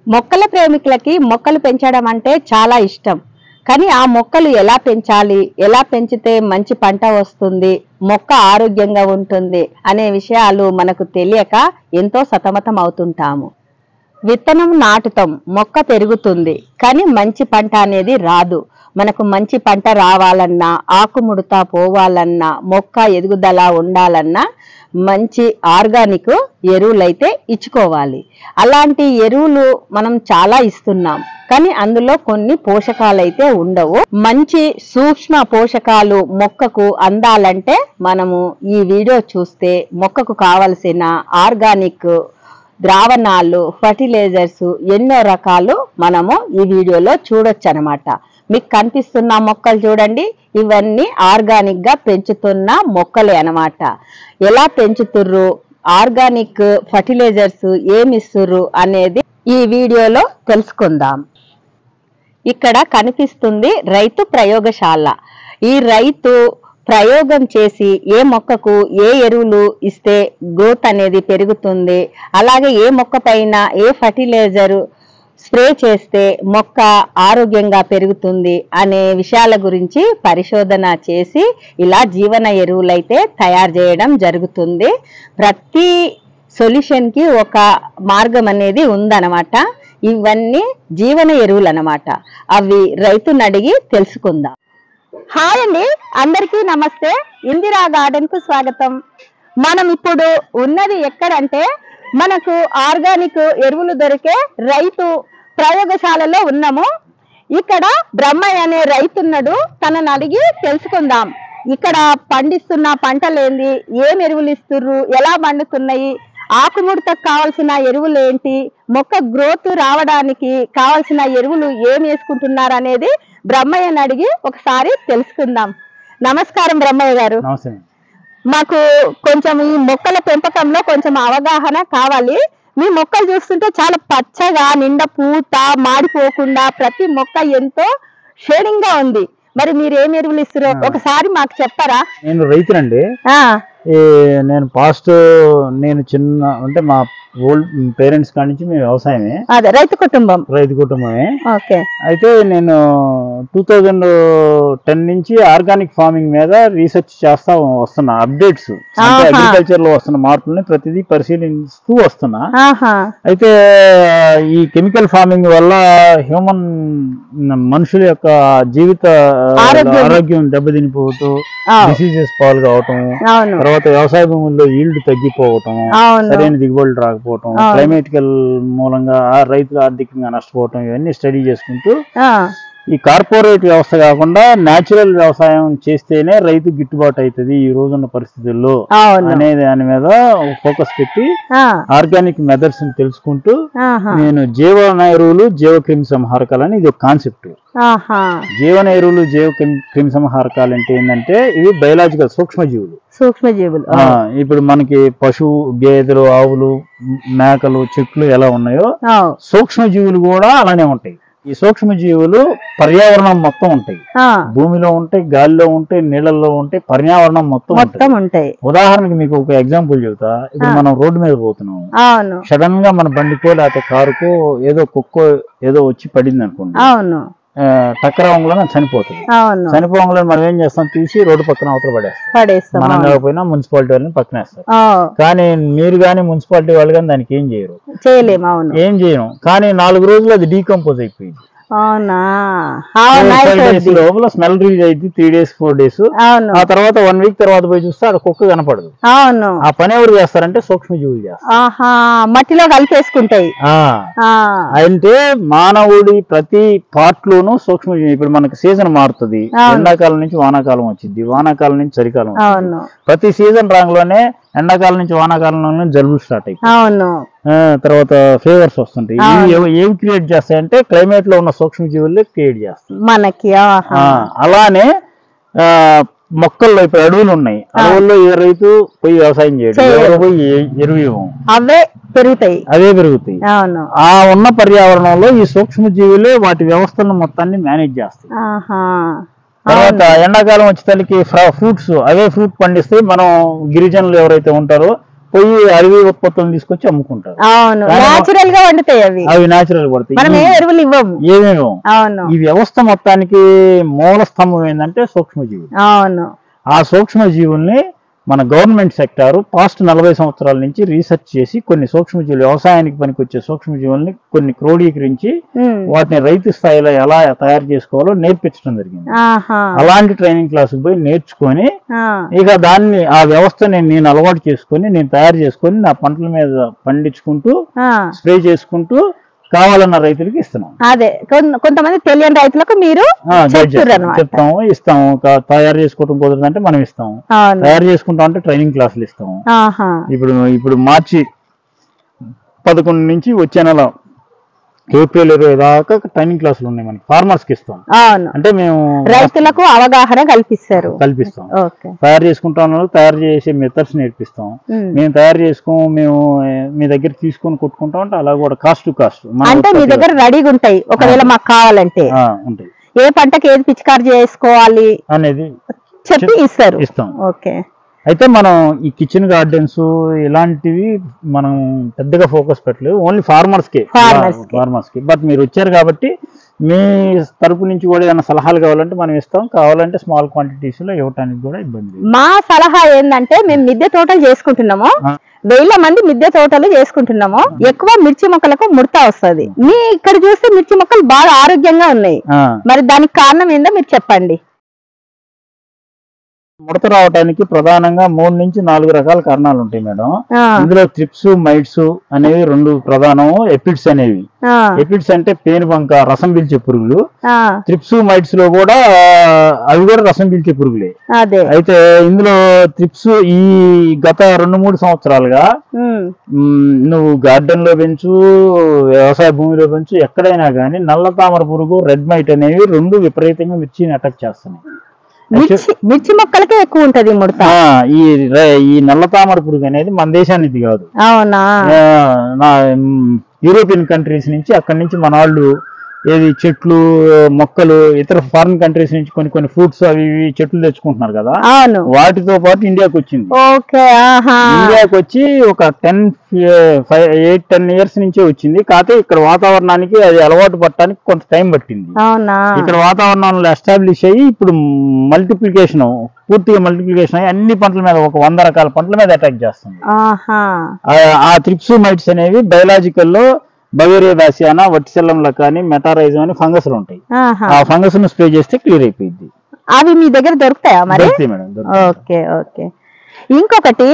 మొక్కల ప్రేమికులకి మొక్కలు పెంచడం అంటే చాలా ఇష్టం కానీ ఆ మొక్కలు ఎలా పెంచాలి ఎలా పెంచితే మంచి పంట వస్తుంది మొక్క ఆరోగ్యంగా ఉంటుంది అనే విషయాలు మనకు తెలియక ఎంతో సతమతం అవుతుంటాము విత్తనం నాటుతాం మొక్క పెరుగుతుంది కానీ మంచి పంట అనేది రాదు మనకు మంచి పంట రావాలన్నా ఆకుముడత పోవాలన్నా మొక్క ఎదుగుదల ఉండాలన్నా మంచి ఆర్గానిక్ ఎరువులైతే ఇచ్చుకోవాలి అలాంటి ఎరువులు మనం చాలా ఇస్తున్నాం కానీ అందులో కొన్ని పోషకాలైతే ఉండవు మంచి సూక్ష్మ పోషకాలు మొక్కకు అందాలంటే మనము ఈ వీడియో చూస్తే మొక్కకు కావలసిన ఆర్గానిక్ ద్రావణాలు ఫర్టిలైజర్స్ ఎన్నో రకాలు మనము ఈ వీడియోలో చూడొచ్చు అనమాట మీకు కనిపిస్తున్న మొక్కలు చూడండి ఇవన్నీ ఆర్గానిక్ గా పెంచుతున్న మొక్కలే అన్నమాట ఎలా పెంచుతుర్రు ఆర్గానిక్ ఫర్టిలైజర్స్ ఏమి ఇస్తుర్రు అనేది ఈ వీడియోలో తెలుసుకుందాం ఇక్కడ కనిపిస్తుంది రైతు ప్రయోగశాల ఈ రైతు ప్రయోగం చేసి ఏ మొక్కకు ఏ ఎరువులు ఇస్తే గ్రోత్ అనేది పెరుగుతుంది అలాగే ఏ మొక్క పైన ఏ ఫర్టిలైజర్ స్ప్రే చేస్తే మొక్క ఆరోగ్యంగా పెరుగుతుంది అనే విషయాల గురించి పరిశోధన చేసి ఇలా జీవన ఎరువులైతే తయారు చేయడం జరుగుతుంది ప్రతి సొల్యూషన్ కి ఒక మార్గం అనేది ఉందన్నమాట ఇవన్నీ జీవన ఎరువులు అన్నమాట అవి రైతుని అడిగి తెలుసుకుందాం హాయ్ అండి అందరికీ నమస్తే ఇందిరా గార్డెన్ కు స్వాగతం మనం ఇప్పుడు ఉన్నది ఎక్కడంటే మనకు ఆర్గానిక్ ఎరువులు దొరికే రైతు ప్రయోగశాలలో ఉన్నాము ఇక్కడ బ్రహ్మయ్య అనే రైతున్నాడు తనని అడిగి తెలుసుకుందాం ఇక్కడ పండిస్తున్న పంటలేంది ఏం ఎరువులు ఇస్తుర్రు ఎలా పండుతున్నాయి ఆకుముడతకు కావాల్సిన ఎరువులు ఏంటి మొక్క గ్రోత్ రావడానికి కావాల్సిన ఎరువులు ఏం వేసుకుంటున్నారు అనేది బ్రహ్మయ్యని అడిగి ఒకసారి తెలుసుకుందాం నమస్కారం బ్రహ్మయ్య గారు నమస్తే మాకు కొంచెం ఈ మొక్కల పెంపకంలో కొంచెం అవగాహన కావాలి మీ మొక్కలు చూస్తుంటే చాలా పచ్చగా నిండా పూత మాడిపోకుండా ప్రతి మొక్క ఎంతో షేడింగ్ గా ఉంది మరి మీరు ఏం ఎరువులు ఇస్తారో ఆ. ఒకసారి మాకు చెప్పారా నేను రైతునండి ఆ, ఈ నేను పాస్ట్ నేను చిన్న అంటే మా ఓల్డ్ పేరెంట్స్ కాడి నుంచి మేము వ్యవసాయమే అదే రైతు కుటుంబం రైతు కుటుంబమే ఓకే అయితే నేను టూ థౌజండ్ టెన్ నుంచి ఆర్గానిక్ ఫార్మింగ్ మీద రీసెర్చ్ చేస్తా వస్తున్నా అప్డేట్స్ అంటే ఆహా. అగ్రికల్చర్ లో వస్తున్న మార్పుల్ని ప్రతిదీ పరిశీలిస్తూ వస్తున్నా ఆహా అయితే ఈ కెమికల్ ఫార్మింగ్ వల్ల హ్యూమన్ మనుషుల యొక్క జీవిత ఆరోగ్యం. ఆరోగ్యం దెబ్బతినిపోతూ ఆ, డిసీజెస్ పాల్గా అవటం అవును తర్వాత వ్యవసాయ భూముల్లో ఈల్డ్ తగ్గిపోవటం అవును సరైన దిగుబడులు రాకపోవటం అవును. క్లైమేటికల్ మూలంగా ఆ రైతులు ఆర్థికంగా నష్టపోవటం ఇవన్నీ స్టడీ చేసుకుంటూ ఆ, ఈ కార్పొరేట్ వ్యవస్థ కాకుండా న్యాచురల్ వ్యవసాయం చేస్తేనే రైతు గిట్టుబాటు అవుతుంది ఈ రోజున్న పరిస్థితుల్లో అవును అనే దాని మీద ఫోకస్ పెట్టి ఆ, ఆర్గానిక్ మెథడ్స్ తెలుసుకుంటూ ఆహా, నేను జీవన ఎరువులు జీవక్రిమి సంహారకాలని ఇది ఒక కాన్సెప్ట్ ఆహా జీవన ఎరువులు జీవ క్రిమి- క్రిమి సంహారకాలు అంటే ఏంటంటే ఇవి బయలాజికల్ సూక్ష్మజీవులు సూక్ష్మజీవులు ఆ, ఇప్పుడు మనకి పశువు గేదెలు ఆవులు మ్, మేకలు చెట్లు ఎలా ఉన్నాయో ఆ, సూక్ష్మజీవులు కూడా అలానే ఉంటాయి ఈ సూక్ష్మజీవులు పర్యావరణం మొత్తం ఉంటాయి ఆ, భూమిలో ఉంటాయి గాలిలో ఉంటాయి నీళ్ళల్లో ఉంటాయి పర్యావరణం మొత్తం మొత్తం ఉంటాయి ఉంటాయి ఉదాహరణకి మీకు ఒక ఎగ్జాంపుల్ చెబుతా ఇప్పుడు ఆ. మనం రోడ్డు మీద పోతున్నాం అవును సడన్ గా మన బండికో లేకపోతే కారుకో ఏదో కుక్కో ఏదో వచ్చి పడింది అనుకోండి అవును టక్కరవంలో చనిపోతుంది అవును చనిపోవంలో మనం ఏం చేస్తాం తీసి రోడ్డు పక్కన అవతల పడేస్తాం పడేస్తాం మనం అవును. లేకపోయినా మున్సిపాలిటీ వాళ్ళని పక్కన వేస్తారు ఆ, కానీ మీరు కానీ మున్సిపాలిటీ వాళ్ళు కానీ దానికి ఏం చేయరు చేయలేము అవును ఏం చేయను కానీ నాలుగు రోజులు అది డీకంపోజ్ అయిపోయింది అవునా అవును ఫైవ్ డేస్ అయిపోద్ది. లోపల స్మెల్ రిలీజ్ అయింది త్రీ డేస్ ఫోర్ డేస్ అవును ఆ తర్వాత వన్ వీక్ తర్వాత పోయి చూస్తే అది కుక్క కనపడదు అవును ఆ పని ఎవరు చేస్తారంటే సూక్ష్మజీవులు చేస్తారు ఆహా మట్టిలో కలిపేసుకుంటాయి ఆ, ఆ, అంటే మానవుడి ప్రతి పార్ట్ లోనూ సూక్ష్మజీవి ఇప్పుడు మనకి సీజన్ మారుతుంది అవును. ఎండాకాలం నుంచి వానాకాలం వచ్చింది వానాకాలం నుంచి చలికాలం వచ్చింది. అవును ప్రతి సీజన్ రాంగ్లోనే ఎండాకాలం నుంచి వానాకాలంలోనే జలుబులు స్టార్ట్ అయిపోయి అవును తర్వాత ఫేవర్స్ వస్తుంటాయి అవును. ఇవి ఏవి- ఏవి క్రియేట్ చేస్తాయంటే క్లైమేట్ లో ఉన్న సూక్ష్మజీవులే క్రియేట్ చేస్తాయి మనకి ఆహా ఆ, అలానే ఆ, మొక్కల్లో ఇప్పుడు అడవులు ఉన్నాయి అడవుల్లో ఏ రైతు పోయి వ్యవసాయం చేయడు చేయడు. ఎవరు పోయి ఏ- ఎరువు ఇవ్వం అవే పెరుగుతాయి అవే పెరుగుతాయి అవును ఆ ఉన్న పర్యావరణంలో ఈ సూక్ష్మజీవులే వాటి వ్యవస్థలను మొత్తాన్ని మేనేజ్ చేస్తాయి ఆహా తర్వాత ఎండాకాలం వచ్చేసరికి ఫ్రూట్స్ అవే ఫ్రూట్ పండిస్తే మనం గిరిజనులు ఎవరైతే ఉంటారో పోయి అడవి ఉత్పత్తులను తీసుకొచ్చి అమ్ముకుంటారు అవును కానీ నాచురల్ గా వండుతాయి అవి అవి న్యాచురల్ పడతాయి మనం ఏ ఎరువులు ఇవ్వము ఏమేమో అవును ఈ వ్యవస్థ మొత్తానికి మూల స్తంభం ఏంటంటే సూక్ష్మజీవులు అవును ఆ సూక్ష్మజీవుల్ని మన గవర్నమెంట్ సెక్టార్ పాస్ట్ నలభై సంవత్సరాల నుంచి రీసెర్చ్ చేసి కొన్ని సూక్ష్మజీవులు వ్యవసాయానికి పనికొచ్చే సూక్ష్మజీవుల్ని కొన్ని క్రోడీకరించి ఉమ్. వాటిని రైతు స్థాయిలో ఎలా తయారు చేసుకోవాలో నేర్పించడం జరిగింది ఆహా అలాంటి ట్రైనింగ్ క్లాసుకు పోయి నేర్చుకొని ఆ. ఇక దాన్ని ఆ వ్యవస్థని నేను అలవాటు చేసుకొని నేను తయారు చేసుకొని నా పంటల మీద పండించుకుంటూ ఆ. స్ప్రే చేసుకుంటూ కావాలన్న రైతులకి ఇస్తున్నాం అదే కొన్- కొంతమంది తెలియని రైతులకు మీరు ఆ, గైడ్ చెప్తుర్రు చేస్తాం. అన్నమాట చెప్తాము ఇస్తాము కా- తయారు చేసుకోవడం కుదరదంటే మనం ఇస్తాము అవును తయారు చేసుకుంటాం అంటే ట్రైనింగ్ క్లాసులు ఇస్తాము ఆహా ఇప్పుడు ఇప్పుడు మార్చి పదకొండు నుంచి వచ్చే నెల ఏప్రిల్ ఇరవై దాకా ట్రైనింగ్ క్లాసులు ఉన్నాయి మనకి ఫార్మర్స్ కి ఇస్తాం అవును అంటే మేము రైతులకు అవగాహన కల్పిస్తారు కల్పిస్తాం ఓకే తయారు చేసుకుంటాం వాళ్ళకి తయారు చేసే మెథడ్స్ నేర్పిస్తాం ఉమ్. మేము తయారు చేసుకోం మేము ఏ, మీ దగ్గర తీసుకొని కొట్టుకుంటాం అంటే అలా కూడా కాస్ట్ టు కాస్ట్ అంటే మీ దగ్గర రెడీగా ఉంటాయి ఒకవేళ మాకు కావాలంటే ఉంటాయి ఏ పంటకి ఏది పిచికారి చేసుకోవాలి అనేది చెప్పి ఇస్తారు ఇస్తాం ఓకే అయితే మనం ఈ కిచెన్ గార్డెన్స్ ఇలాంటివి మనం పెద్దగా ఫోకస్ పెట్టలేదు ఓన్లీ ఫార్మర్స్ కి Farmers కి. ఫార్మర్స్ కి బట్ మీరు వచ్చారు కాబట్టి మీ తరపు నుంచి కూడా ఏమైనా సలహాలు కావాలంటే మనం ఇస్తాం కావాలంటే స్మాల్ క్వాంటిటీస్ లో ఇవ్వడానికి కూడా ఇబ్బంది లేదు మా సలహా ఏంటంటే మేము మిద్దె తోటలు చేసుకుంటున్నాము ఆ. వేల మంది మిద్దె తోటలు చేసుకుంటున్నాము ఎక్కువ మిర్చి మొక్కలకు ముడత వస్తది మీ ఇక్కడ చూస్తే మిర్చి మొక్కలు బాగా ఆరోగ్యంగా ఉన్నాయి ఆ, మరి దానికి కారణం ఏందో మీరు చెప్పండి ముడత రావడానికి ప్రధానంగా మూడు నుంచి నాలుగు రకాల కారణాలు ఉంటాయి మేడం ఆ, ఇందులో ట్రిప్స్ మైట్స్ అనేవి రెండు ప్రధానం ఎపిడ్స్ అనేవి ఆ, ఎపిడ్స్ అంటే పేనుబంక రసం పీల్చే పురుగులు ఆ, ట్రిప్స్ మైట్స్ లో కూడా అవి కూడా రసం పీల్చే పురుగులే అదే అయితే ఇందులో ట్రిప్స్ ఈ గత రెండు మూడు సంవత్సరాలుగా ఉమ్, మ్, నువ్వు గార్డెన్ లో పెంచు వ్యవసాయ భూమిలో పెంచు ఎక్కడైనా కానీ నల్ల తామర పురుగు రెడ్ మైట్ అనేవి రెండు విపరీతంగా మిర్చిని అటాక్ చేస్తున్నాయి మిర్చి మిర్చి మొక్కలకే ఎక్కువ ఉంటది ఈ ముడత ఆ, ఈ ర- ఈ నల్ల తామర పురుగు అనేది మన దేశానికి కాదు అవునా ఆ, నా మ్, యూరోపియన్ కంట్రీస్ నుంచి అక్కడి నుంచి మన వాళ్ళు ఏది చెట్లు మొక్కలు ఇతర ఫారిన్ కంట్రీస్ నుంచి కొన్ని కొన్ని ఫ్రూట్స్ అవి ఇవి చెట్లు తెచ్చుకుంటున్నారు కదా అవును వాటితో పాటు ఇండియాకి వచ్చింది ఓకే ఆహా ఇండియాకి వచ్చి ఒక ten five eight ten years నుంచే వచ్చింది కాకపోతే ఇక్కడ వాతావరణానికి అది అలవాటు పట్టడానికి కొంత టైం పట్టింది అవునా ఇక్కడ వాతావరణంలో ఎస్టాబ్లిష్ అయ్యి ఇప్పుడు మల్టిప్లికేషన్ పూర్తిగా మల్టిప్లికేషన్ అయ్యి అన్ని పంటల మీద ఒక వంద రకాల పంటల మీద అటాక్ చేస్తుంది ఆహా ఆ- ఆ త్రిప్స్ మైట్స్ అనేవి బయలాజికల్ లో బవేరియా బ్యాసియానా వట్టిసెల్లంలో కానీ మెటారైజం అని ఫంగస్లు ఉంటాయి ఆహా ఆ ఫంగస్ ను స్ప్రే చేస్తే క్లియర్ అయిపోయింది అవి మీ దగ్గర దొరుకుతాయా మరి దొరుకుతాయి మేడం దొరుకుతాయి. ఓకే ఓకే ఇంకొకటి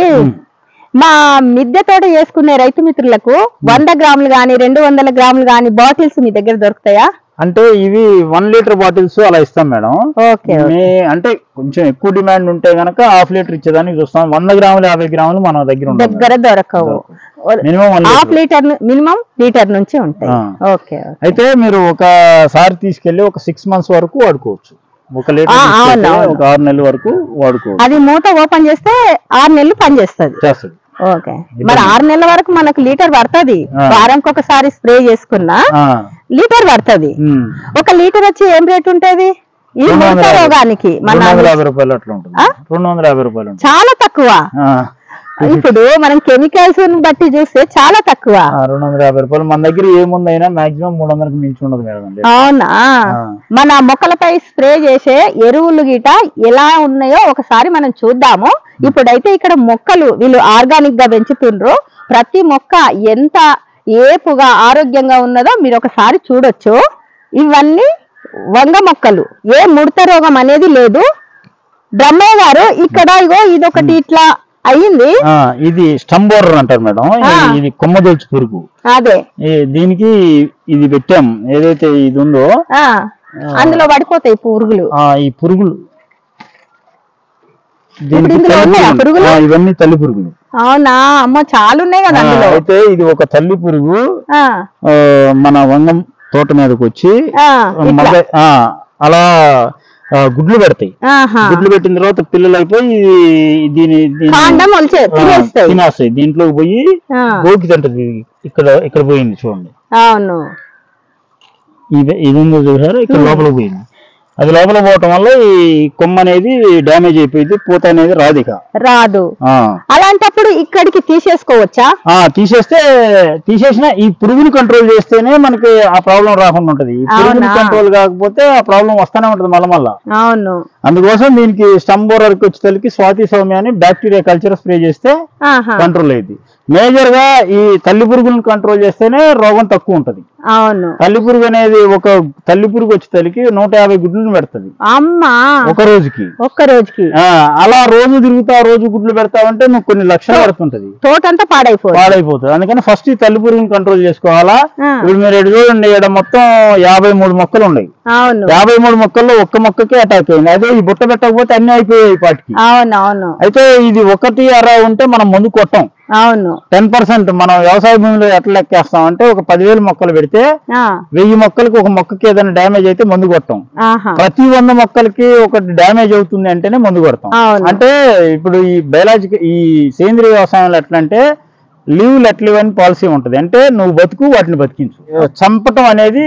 మా మిద్దె తోట చేసుకునే రైతు మిత్రులకు వంద గ్రాములు గాని రెండు వందల గ్రాములు గాని బాటిల్స్ మీ దగ్గర దొరుకుతాయా అంటే ఇవి వన్ లీటర్ బాటిల్స్ అలా ఇస్తాం మేడం ఓకే మే అంటే కొంచెం ఎక్కువ డిమాండ్ ఉంటే గనక హాఫ్ లీటర్ ఇచ్చేదానికి చూస్తాం వంద గ్రాములు యాభై గ్రాములు మన దగ్గర ఉంటాయి దగ్గర దొరకవు minimum one half litre litre minimum litre నుంచి ఉంటాయి ఆ. ఓకే అయితే మీరు ఒకసారి తీసుకెళ్లి ఒక సిక్స్ మంత్స్ వరకు వాడుకోవచ్చు ఒక లీటర్ ఆ, తీసుకెళ్తే అవును, అవును. ఒక ఆరు నెలల వరకు వాడుకోవచ్చు అది మూట ఓపెన్ చేస్తే ఆరు నెలలు పనిచేస్తుంది చేస్తుంది ఓకే మరి ఆరు నెలల వరకు మనకు లీటర్ పడుతుంది ఆ. వారంకి ఒకసారి స్ప్రే చేసుకున్నా ఆ, లీటర్ పడుతుంది ఉమ్. ఒక లీటర్ వచ్చి ఏం రేట్ ఉంటది ఈ రెండు వందల ముడత యాభై. రోగానికి మన రెండు వందల యాభై రూపాయలు అట్లా ఉంటుంది రెండు వందల యాభై రూపాయలు ఉంటుంది చాలా తక్కువ ఆ, ఇప్పుడు మనం కెమికల్స్ బట్టి చూస్తే చాలా తక్కువ ఆ, రెండు వందల యాభై రూపాయలు మన దగ్గర ఏముందైనా మాక్సిమం మూడు వందలకి మించి ఉండదు మేడం అండి అవునా ఆ. మన మొక్కలపై స్ప్రే చేసే ఎరువులు గిట ఎలా ఉన్నాయో ఒకసారి మనం చూద్దాము ఇప్పుడైతే ఇక్కడ మొక్కలు వీళ్ళు ఆర్గానిక్ గా పెంచుతుండ్రు ప్రతి మొక్క ఎంత ఏపుగా ఆరోగ్యంగా ఉన్నదో మీరు ఒకసారి చూడొచ్చు ఇవన్నీ వంగ మొక్కలు ఏ ముడత రోగం అనేది లేదు బ్రహ్మయ్య గారు ఇక్కడ ఇగో ఇదొకటి ఇట్లా అయ్యింది ఆ, ఇది స్టంబోరర్ అంటారు మేడం ఇది- ఆ. ఇది కొమ్మదొచ్చు పురుగు అదే ఈ- దీనికి ఇది పెట్టాం ఏదైతే ఇది ఉందో ఆ అందులో పడిపోతాయి పురుగులు ఆ ఈ పురుగులు ఇప్పుడు ఇందులో తల్లి ఉన్నాయా పురుగులు? ఆ, ఇవన్నీ తల్లి పురుగులు అవునా అమ్మో చాలా ఉన్నాయి కదా ఆ, అందులో అయితే ఇది ఒక తల్లి పురుగు ఆ, ఆ, మన వంగం తోట మీదకి వచ్చి ఆ, ఇట్లా. మగ ఆ, అలా ఆ, గుడ్లు పెడతాయి ఆహా. గుడ్లు పెట్టిన తర్వాత పిల్లలు అయిపోయి దీని దీని కాండం మొలిచే ఆ, తినేస్తాయి తినేస్తాయి దీంట్లోకి పోయి ఆ, గోకి తింటది ఇక్కడ ఇక్కడ పోయింది చూడండి అవును ఇది ఇది ఉందో చూసారా ఇక్కడ లోపల పోయింది అది లోపల పోవటం వల్ల ఈ కొమ్మ అనేది డ్యామేజ్ అయిపోయింది పూత అనేది రాదు ఇక రాదు ఆ. అలాంటప్పుడు ఇక్కడికి తీసేసుకోవచ్చా ఆ తీసేస్తే తీసేసిన ఈ పురుగుని కంట్రోల్ చేస్తేనే మనకి ఆ ప్రాబ్లం రాకుండా ఉంటది ఈ పురుగుని అవునా? కంట్రోల్ కాకపోతే ఆ ప్రాబ్లం వస్తానే ఉంటది మళ్ళా మళ్ళా అవును అందుకోసం దీనికి స్టంబోరర్కి వచ్చేసరికి స్వాతి సౌమ్య అని బ్యాక్టీరియా కల్చర్ స్ప్రే చేస్తే ఆహా కంట్రోల్ అయ్యింది మేజర్ గా ఈ తల్లి పురుగులను కంట్రోల్ చేస్తేనే రోగం తక్కువ ఉంటది అవును తల్లి పురుగు అనేది ఒక తల్లి పురుగు వచ్చేసరికి నూట యాభై గుడ్లను పెడుతుంది అమ్మా ఒక రోజుకి ఒక్క రోజుకి ఆ, అలా రోజు తిరుగుతా రోజు గుడ్లు పెడతావంటే నువ్వు కొన్ని లక్షలు పడుతుంటది తోటంతా పాడైపోదు పాడైపోతుంది అందుకని ఫస్ట్ ఈ తల్లి పురుగుని కంట్రోల్ చేసుకోవాలా ఆ, ఇప్పుడు మీరు ఎటు చూడండి ఇక్కడ మొత్తం యాభై మూడు మొక్కలు ఉన్నాయి అవును యాభై మూడు మొక్కల్లో ఒక్క మొక్కకే అటాక్ అయింది అదే ఈ బుట్ట పెట్టకపోతే అన్ని అయిపోయాయి ఈ పాటికి అవును అవును అయితే ఇది ఒకటి అర ఉంటే మనం ముందు కొట్టాం అవును టెన్ పర్సెంట్ మనం వ్యవసాయ భూమిలో ఎట్లా లెక్కేస్తాం అంటే ఒక పదివేలు మొక్కలు పెడితే ఆ, వెయ్యి మొక్కలకి ఒక మొక్కకి ఏదైనా డ్యామేజ్ అయితే మందు కొట్టాం ఆహా ప్రతి వంద మొక్కలకి ఒకటి డ్యామేజ్ అవుతుంది అంటేనే మందు కొడతాం అవును. అంటే ఇప్పుడు ఈ బయలాజిక్ ఈ సేంద్రియ వ్యవసాయంలో ఎట్లా అంటే లీవ్ లెట్ లివ్ అని పాలసీ ఉంటది అంటే నువ్వు బతుకు వాటిని బతికించు చంపటం అనేది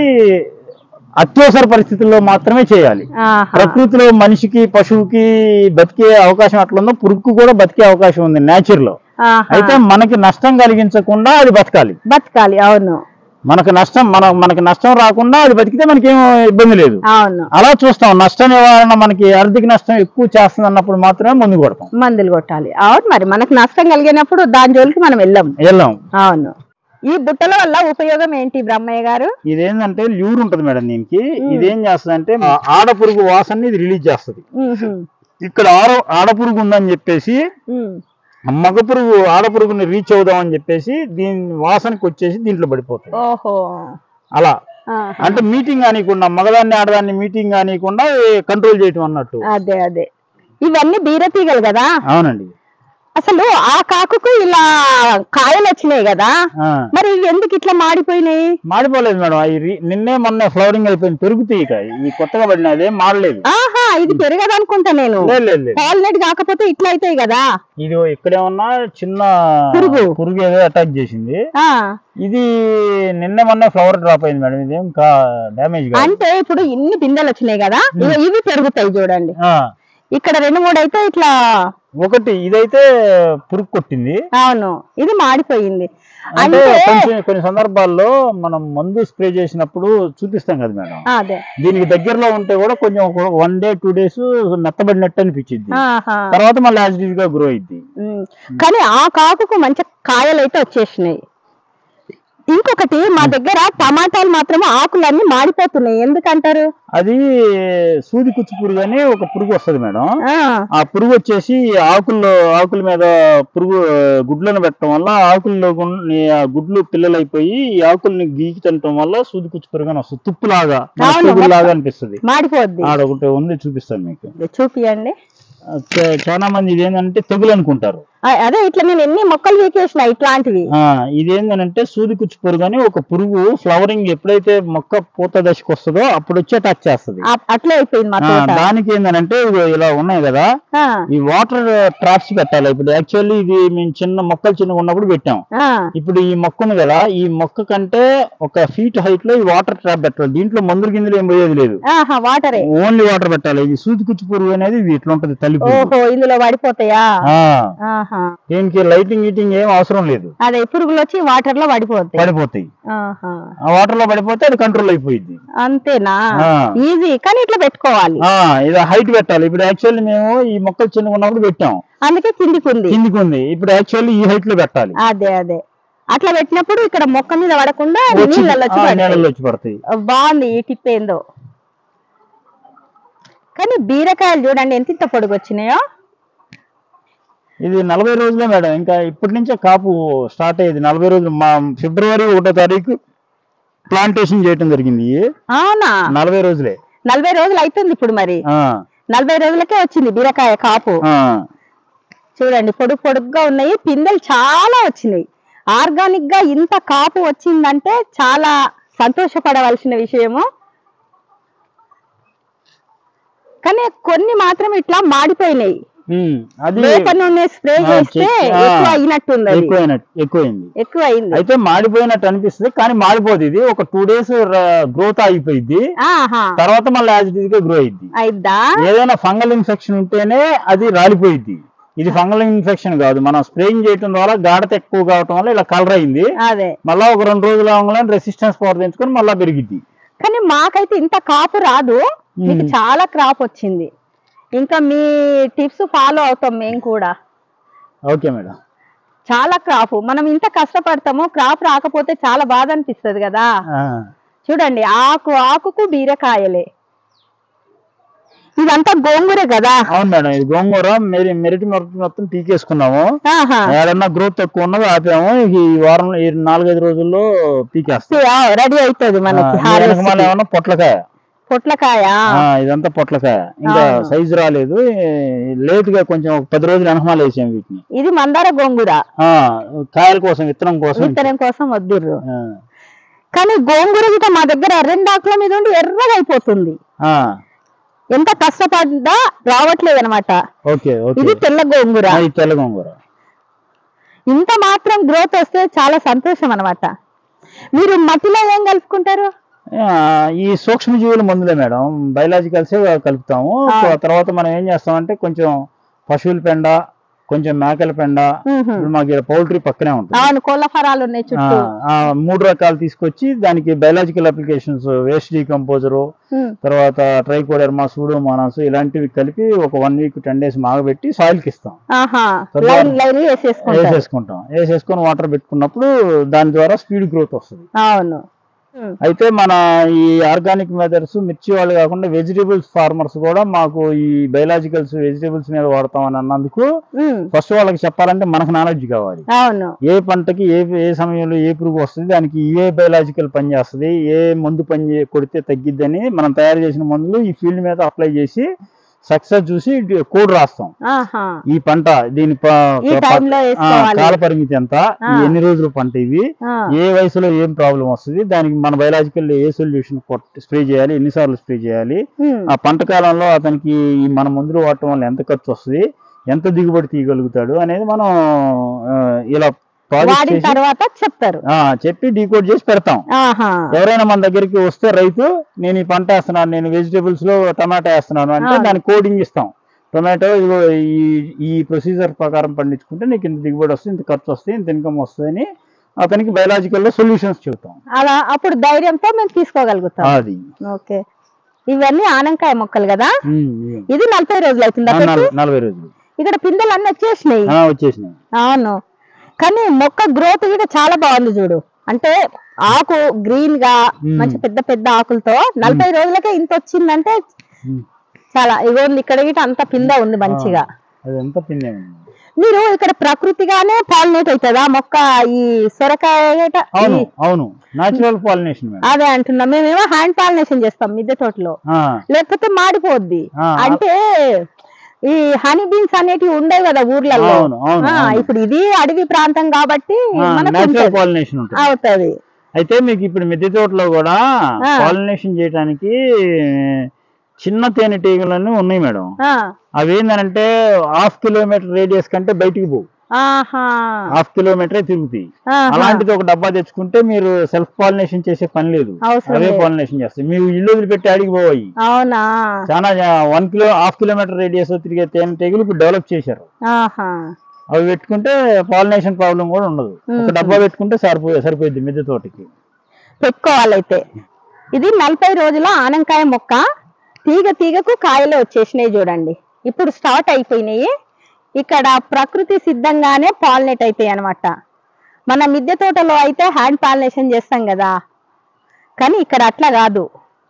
అత్యవసర పరిస్థితుల్లో మాత్రమే చేయాలి ఆహా ప్రకృతిలో మనిషికి పశువుకి బతికే అవకాశం అట్లుందో పురుగుకు కూడా బతికే అవకాశం ఉంది నేచర్ లో ఆహా. అయితే మనకి నష్టం కలిగించకుండా అది బతకాలి బతకాలి అవును మనకు నష్టం మన మనకి నష్టం రాకుండా అది బతికితే మనకేం ఇబ్బంది లేదు అవును అలా చూస్తాం నష్ట నివారణ మనకి ఆర్థిక నష్టం ఎక్కువ చేస్తుంది అన్నప్పుడు మాత్రమే ముందు కొడతాం మందులు కొట్టాలి అవును మరి మనకు నష్టం కలిగినప్పుడు దాని జోలికి మనం వెళ్ళాం వెళ్ళాం అవును ఈ బుట్టల వల్ల ఉపయోగం ఏంటి బ్రహ్మయ్య గారు ఇదేంటంటే ల్యూర్ ఉంటుంది మేడం దీనికి ఇదేం చేస్తుంది అంటే ఆడ పురుగు వాసనని ఇది రిలీజ్ చేస్తుంది ఉహు, ఇక్కడ ఆడ ఆడ పురుగు ఉందని చెప్పేసి ఉమ్. మగ పురుగు ఆడ పురుగుని రీచ్ అవుదాం అని చెప్పేసి దీని వాసనకి వచ్చేసి దీంట్లో పడిపోతుంది ఓహో అలా ఆహా. అంటే మీటింగ్ కానికుండా మగదాన్ని ఆడదాన్ని మీటింగ్ కానికుండా కంట్రోల్ చేయటం అన్నట్టు అదే అదే ఇవన్నీ బీరతీగలు కదా అవునండి అసలు ఆ కాకుకు ఇలా కాయలు వచ్చినాయి కదా ఆ. మరి ఇవి ఎందుకు ఇట్లా మాడిపోయినాయి మాడిపోలేదు మేడం అవి రి- నిన్నే మొన్న ఫ్లవరింగ్ అయిపోయింది పెరుగుతాయి ఇక ఈ కొత్తగా పడిన అదేం మాడలేదు ఆహా ఇది పెరగదు అనుకుంటా నేను లేదు లేదు లేదు పాలినేట్ కాకపోతే ఇట్లా అవుతాయి కదా ఇది ఇక్కడే ఉన్న చిన్న పురుగు. పురుగు ఏదో అటాక్ చేసింది ఆ ఇది నిన్న మొన్న ఫ్లవర్ డ్రాప్ అయింది మేడం ఇదేం కా డ్యామేజ్ కాదు అంటే ఇప్పుడు ఇన్ని పిందెలు వచ్చినాయి కదా ఇవి ఇవి పెరుగుతాయి చూడండి ఆ, ఇక్కడ రెండు మూడు అయితే ఇట్లా ఒకటి ఇదైతే పురుగు కొట్టింది అవును ఇది మాడిపోయింది అంటే అంటే కొంచెం కొన్ని సందర్భాల్లో మనం మందు స్ప్రే చేసినప్పుడు చూపిస్తాం కదా మేడం అదే దీనికి దగ్గరలో ఉంటే కూడా కొంచెం వన్ డే టూ డేస్ మెత్తబడినట్టు అనిపించింది ఆహా తర్వాత మళ్ళీ యాజ్ గా గ్రో అయింది ఉమ్. కానీ ఆ కాకుకు మంచి కాయలు అయితే వచ్చేసినాయి ఇంకొకటి మా దగ్గర టమాటాలు మాత్రం ఆకులన్నీ మాడిపోతున్నాయి ఎందుకంటారు అది సూది కుచ్చు పురుగు అని ఒక పురుగు వస్తుంది మేడం ఆ, ఆ పురుగు వచ్చేసి ఆకుల్లో ఆకుల మీద పురుగు ఆ, గుడ్లను పెట్టడం వల్ల ఆకుల్లో గున్- ఈ ఆ గుడ్లు పిల్లలు అయిపోయి ఈ ఆకుల్ని గీకి తినటం వల్ల సూది కుచ్చు పురుగు అని వస్తుంది తుప్పులాగా అవును, లాగా అనిపిస్తుంది మాడిపోద్ది ఆడ ఒకటి ఉంది చూపిస్తాను మీకు చూపియండి చ- చాలా మంది ఇదేంటంటే తెగులు అనుకుంటారు ఆ, అదే ఇట్లా నేను ఎన్ని మొక్కలు వీకేసిన ఇట్లాంటివి ఆ ఇదేంటంటే సూది కుచ్చు పురుగు అని ఒక పురుగు ఫ్లవరింగ్ ఎప్పుడైతే మొక్క పూత దశకు వస్తుందో అప్పుడు వచ్చి అటాచ్ చేస్తుంది ఆ- అట్లే అయిపోయింది మా ఆ, తోట దానికి ఏంటంటే ఇగో ఇలా ఉన్నాయి కదా ఆ, ఈ వాటర్ ట్రాప్స్ పెట్టాలి ఇప్పుడు యాక్చువల్లీ ఇది మేము చిన్న మొక్కలు చిన్నగా ఉన్నప్పుడు పెట్టాం ఆ, ఇప్పుడు ఈ మొక్క ఉంది కదా ఈ మొక్క కంటే ఒక ఫీట్ హైట్ లో ఈ వాటర్ ట్రాప్ పెట్టాలి దీంట్లో మందులు గిందులు ఏం పోయేది లేదు ఆహా వాటరే ఓన్లీ వాటర్ పెట్టాలి ఇది సూది కుచ్చు పురుగు అనేది ఇది ఇట్లా ఉంటది తల్లి పురుగు ఓహో ఇందులో పడిపోతాయా ఆ, ఆహా దీనికి లైటింగ్ గీటింగ్ ఏం అవసరం లేదు అదే పురుగులు వచ్చి వాటర్ లో పడిపోతాయి పడిపోతాయి ఆహా ఆ వాటర్ లో పడిపోతే అది కంట్రోల్ అయిపోయింది అంతేనా ఆ. ఈజీ కానీ ఇట్లా పెట్టుకోవాలి ఆ ఇది హైట్ పెట్టాలి ఇప్పుడు యాక్చువల్లీ మేము ఈ మొక్కలు చిన్నగా ఉన్నప్పుడు పెట్టాం అందుకే కిందికి ఉంది కిందికి ఉంది ఇప్పుడు యాక్చువల్లీ ఈ హైట్ లో పెట్టాలి అదే అదే అట్లా పెట్టినప్పుడు ఇక్కడ మొక్క మీద పడకుండా వచ్చి నీళ్ళలో వచ్చి ఆ, పడతాయి. నీళ్ళల్లో వచ్చి పడతాయి బాగుంది ఈ టిప్ ఏందో కానీ బీరకాయలు చూడండి ఎంత ఇంత పొడుగు వచ్చినాయో ఇది నలభై రోజులే మేడం ఇంకా ఇప్పటి నుంచే కాపు స్టార్ట్ అయ్యేది నలభై రోజులు మా ఫిబ్రవరి ఒకటో తారీఖు ప్లాంటేషన్ చేయటం జరిగింది అవునా నలభై రోజులే నలభై రోజులు అవుతుంది ఇప్పుడు మరి ఆ, నలభై రోజులకే వచ్చింది బీరకాయ కాపు ఆ, చూడండి పొడుగు పొడుగ్గా ఉన్నాయి పిందెలు చాలా వచ్చినాయి ఆర్గానిక్ గా ఇంత కాపు వచ్చిందంటే చాలా సంతోషపడవలసిన విషయము కానీ కొన్ని మాత్రం ఇట్లా మాడిపోయినాయి ఉమ్, అది వేప నూనె స్ప్రే ఆ, చేస్తే చెక్- ఆ, ఎక్కువ అయినట్టుంది అది ఎక్కువైనట్టు ఎక్కువైంది ఎక్కువ అయింది అయితే మాడిపోయినట్టు అనిపిస్తుంది కానీ మాడిపోదు ఇది ఒక టూ డేస్ గ్రోత్ అయిపోయింది ఆహా తర్వాత మళ్ళీ యాజ్ ఇట్ గా గ్రో అయింది అయిద్దా ఏదైనా ఫంగల్ ఇన్ఫెక్షన్ ఉంటేనే అది రాలిపోయింది ఇది ఫంగల్ ఇన్ఫెక్షన్ కాదు మనం స్ప్రేయింగ్ చేయడం ద్వారా గాఢత ఎక్కువ కావటం వల్ల ఇలా కలర్ అయింది అదే మళ్ళా ఒక రెండు రోజులు అవగానే రెసిస్టెన్స్ పవర్ తెచ్చుకొని మళ్ళీ పెరిగిద్ది కానీ మాకైతే ఇంత కాపు రాదు మీకు మ్మ్. చాలా క్రాప్ వచ్చింది ఇంకా మీ టిప్స్ ఫాలో అవుతాం మేము కూడా ఓకే మేడం చాలా క్రాప్ మనం ఇంత కష్టపడతాము క్రాప్ రాకపోతే చాలా బాధ అనిపిస్తుంది కదా ఆ, చూడండి ఆకు ఆకుకు బీరకాయలే ఇదంతా గోంగూర కదా అవును మేడం ఇది గోంగూర మెరి మెరిటి మొత్తం మొత్తం పీకేసుకున్నాము ఆహా ఏదన్నా గ్రోత్ తక్కువ ఉన్నది ఆపాము ఈ వారం ఈ నాలుగైదు రోజులేస్తాం పీకేస్తాం రెడీ అవుతుంది మనకి ఆ, ఈ వెనకమాల ఏమన్నా పొట్లకాయ పొట్లకాయ ఆ, ఇదంతా పొట్లకాయ ఇంకా అవును. సైజు రాలేదు లేట్ గా కొంచెం ఒక పది రోజులు వెనకమాల వేసాం వీటిని ఇది మందార గోంగూర ఆ, కాయల కోసం విత్తనం కోసం విత్తనం కోసం వద్దుర్రు ఆ, కానీ గోంగూర గిట మా దగ్గర ఎర్రండాకుల మీద ఉండి ఎర్రగా అయిపోతుంది ఆ, ఎంత కష్టపడ్డా రావట్లేదు అనమాట ఓకే ఓకే ఇది తెల్ల గోంగూర ఆ, ఇది తెల్ల గోంగూర ఇంత మాత్రం గ్రోత్ వస్తే చాలా సంతోషం అన్నమాట మీరు మట్టిలో ఏం కలుపుకుంటారు ఆ, ఈ సూక్ష్మజీవుల మందులే మేడం బయలాజికల్స్ కలుపుతాము ఆ. తర్వాత మనం ఏం చేస్తామంటే కొంచెం పశువుల పెండ కొంచెం మేకల పెండ మ్మ్హ. ఇప్పుడు మాకు ఇక్కడ పౌల్ట్రీ పక్కనే ఉంటుంది అవును కోళ్ళ ఫరాలు ఉన్నాయి ఆ, చుట్టూ ఆ, మూడు రకాలు తీసుకొచ్చి దానికి బయలాజికల్ అప్లికేషన్స్ వేస్ట్ డీకంపోజరు ఉమ్. తర్వాత ట్రైకోడెర్మా సూడోమోనాస్ ఇలాంటివి కలిపి ఒక వన్ వీక్ టెన్ డేస్ మాగబెట్టి సాయిల్కి ఇస్తాం ఆహా తర్వాత- లైన్ లైన్ వేసేసుకుంటారు వేసేసుకుంటాం వేసేసుకొని వాటర్ పెట్టుకున్నప్పుడు దాని ద్వారా స్పీడ్ గ్రోత్ వస్తుంది అవును ఉమ్. అయితే మన ఈ ఆర్గానిక్ మెథడ్స్ మిర్చి వాళ్ళు కాకుండా వెజిటేబుల్స్ ఫార్మర్స్ కూడా మాకు ఈ బయలాజికల్స్ వెజిటేబుల్స్ మీద వాడతామని అన్నందుకు ఉమ్. ఫస్ట్ వాళ్ళకి చెప్పాలంటే మనకు నాలెడ్జ్ కావాలి అవును ఏ పంటకి ఏ ఏ సమయంలో ఏ పురుగు వస్తుంది దానికి ఏ బయలాజికల్ పని చేస్తుంది ఏ మందు పని చే- కొడితే తగ్గిద్దని మనం తయారు చేసిన మందులు ఈ ఫీల్డ్ మీద అప్లై చేసి సక్సెస్ చూసి కోడ్ రాస్తాం ఆహా ఈ పంట దీని ప- ఈ ప- టైంలో ఆ, వేసుకోవాలి కాల పరిమితి ఎంత ఆ. ఈ ఎన్ని రోజులు పంట ఇది ఆ. ఏ వయసులో ఏం ప్రాబ్లం వస్తుంది దానికి మన బయలాజికల్ ఏ సొల్యూషన్ స్ప్రే చేయాలి ఎన్నిసార్లు స్ప్రే చేయాలి ఉమ్. ఆ పంట కాలంలో అతనికి ఈ మన మందులు వాడటం వల్ల ఎంత ఖర్చు వస్తుంది ఎంత దిగుబడి తీయగలుగుతాడు అనేది మనం ఆ, ఇలా ప్రాజెక్ట్ వాడిన చేసి తర్వాత చెప్తారు ఆ, చెప్పి డీకోడ్ చేసి పెడతాం ఆహా ఎవరైనా మన దగ్గరికి వస్తే రైతు నేను ఈ పంట వేస్తున్నాను నేను వెజిటేబుల్స్ లో టమాటా వేస్తున్నాను అంటే ఆ. దాని కోడింగ్ ఇస్తాం టొమాటో ఇదిగో ఈ ఈ ప్రొసీజర్ ప్రకారం పండించుకుంటే నీకు ఇంత దిగుబడి వస్తుంది ఇంత ఖర్చు వస్తుంది ఇంత ఇన్కమ్ వస్తుంది అని అతనికి బయలాజికల్ లో సొల్యూషన్స్ చెబుతాం అలా అప్పుడు ధైర్యంతో మేము తీసుకోగలుగుతాం అది ఓకే ఇవన్నీ ఆనంకాయ మొక్కలు కదా ఉమ్, ఉమ్. ఇది నలభై రోజులు అవుతుందా ఆ, పెట్టి? నల- నలభై రోజులు ఇక్కడ పిందెలు అన్ని వచ్చేసినాయి ఆ, వచ్చేసినాయి అవును కానీ మొక్క గ్రోత్ కూడా చాలా బాగుంది చూడు అంటే ఆకు గ్రీన్ గా మ్మ్. మంచి పెద్ద పెద్ద ఆకులతో నలభై రోజులకే ఇంత వచ్చిందంటే ఉమ్. చాలా ఇగోండి ఇక్కడ గిట అంత పింద ఉంది మంచిగా అది ఎంత పిండి ఉంది. మీరు ఇక్కడ ప్రకృతిగానే పాలినేట్ అవుతుందా మొక్క ఈ సొరకాయ గిట అవును ఈ- అవును న్యాచురల్ పాలినేషన్ మేడం అదే అంటున్నాం మేమేమో హ్యాండ్ పాలినేషన్ చేస్తాం మిద్దె తోటలో ఆ, లేకపోతే మాడిపోద్ది ఆ, అంటే ఈ హనీ బీన్స్ అనేటివి ఉండవు కదా ఊర్లలో అవును అవును ఆ, ఇప్పుడు ఇది అడవి ప్రాంతం కాబట్టి మనకు న్యాచురల్ ఉంటది. పాలినేషన్ ఉంటుంది అవుతది అయితే మీకు ఇప్పుడు మిద్దె తోటలో కూడా ఆ. పాలినేషన్ చేయడానికి చిన్న తేనెటీగలన్నీ ఉన్నాయి మేడం ఆ, అవి ఏంటంటే హాఫ్ కిలోమీటర్ రేడియస్ కంటే బయటికి పోవు ఆహా హాఫ్ కిలోమీటరే తిరుగుతాయి ఆహా. అలాంటిది ఒక డబ్బా తెచ్చుకుంటే మీరు సెల్ఫ్ పాలినేషన్ చేసే పని లేదు అవసరం అవే లేదు. పాలినేషన్ చేస్తాయి మీరు ఇల్లు వదిలిపెట్టి అడిగి పోయి అవునా చాలా one kilo half kilometre radius తిరిగే తేనెటీగలు ఇప్పుడు డెవలప్ చేశారు ఆహా అవి పెట్టుకుంటే పాలినేషన్ ప్రాబ్లం కూడా ఉండదు ఒక మ్మ్. డబ్బా పెట్టుకుంటే సరిపోయి సరిపోయింది మిద్దె తోటకి పెట్టుకోవాలైతే ఇది నలభై రోజుల ఆనంకాయ మొక్క తీగ తీగకు కాయలు వచ్చేసినాయి చూడండి ఇప్పుడు స్టార్ట్ అయిపోయినాయి ఇక్కడ ప్రకృతి సిద్ధంగానే పాలినేట్ అవుతాయి అన్నమాట మన మిద్దె తోటలో అయితే హ్యాండ్ పాలినేషన్ చేస్తాం కదా కానీ ఇక్కడ అట్లా కాదు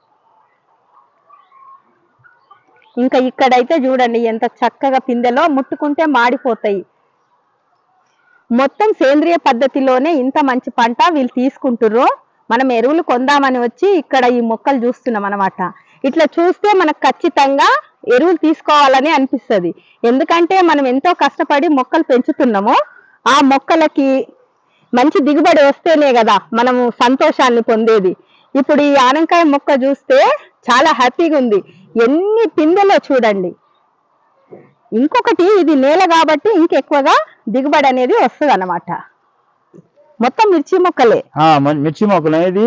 ఇంకా ఇక్కడైతే చూడండి ఎంత చక్కగా పిందెలో ముట్టుకుంటే మాడిపోతాయి మొత్తం సేంద్రియ పద్ధతిలోనే ఇంత మంచి పంట వీళ్ళు తీసుకుంటుర్రు మనం ఎరువులు కొందామని వచ్చి ఇక్కడ ఈ మొక్కలు చూస్తున్నాం అనమాట ఇట్లా చూస్తే మనకు ఖచ్చితంగా ఎరువులు తీసుకోవాలని అనిపిస్తుంది ఎందుకంటే మనం ఎంతో కష్టపడి మొక్కలు పెంచుతున్నాము ఆ మొక్కలకి మంచి దిగుబడి వస్తేనే కదా మనము సంతోషాన్ని పొందేది ఇప్పుడు ఈ ఆనంకాయ మొక్క చూస్తే చాలా హ్యాపీగా ఉంది ఎన్ని పిందెలో చూడండి ఇంకొకటి ఇది నేల కాబట్టి ఇంకెక్కువగా దిగుబడి అనేది వస్తుంది అన్నమాట మొత్తం మిర్చి మొక్కలే ఆ, మ- మిర్చి మొక్కలు అనేది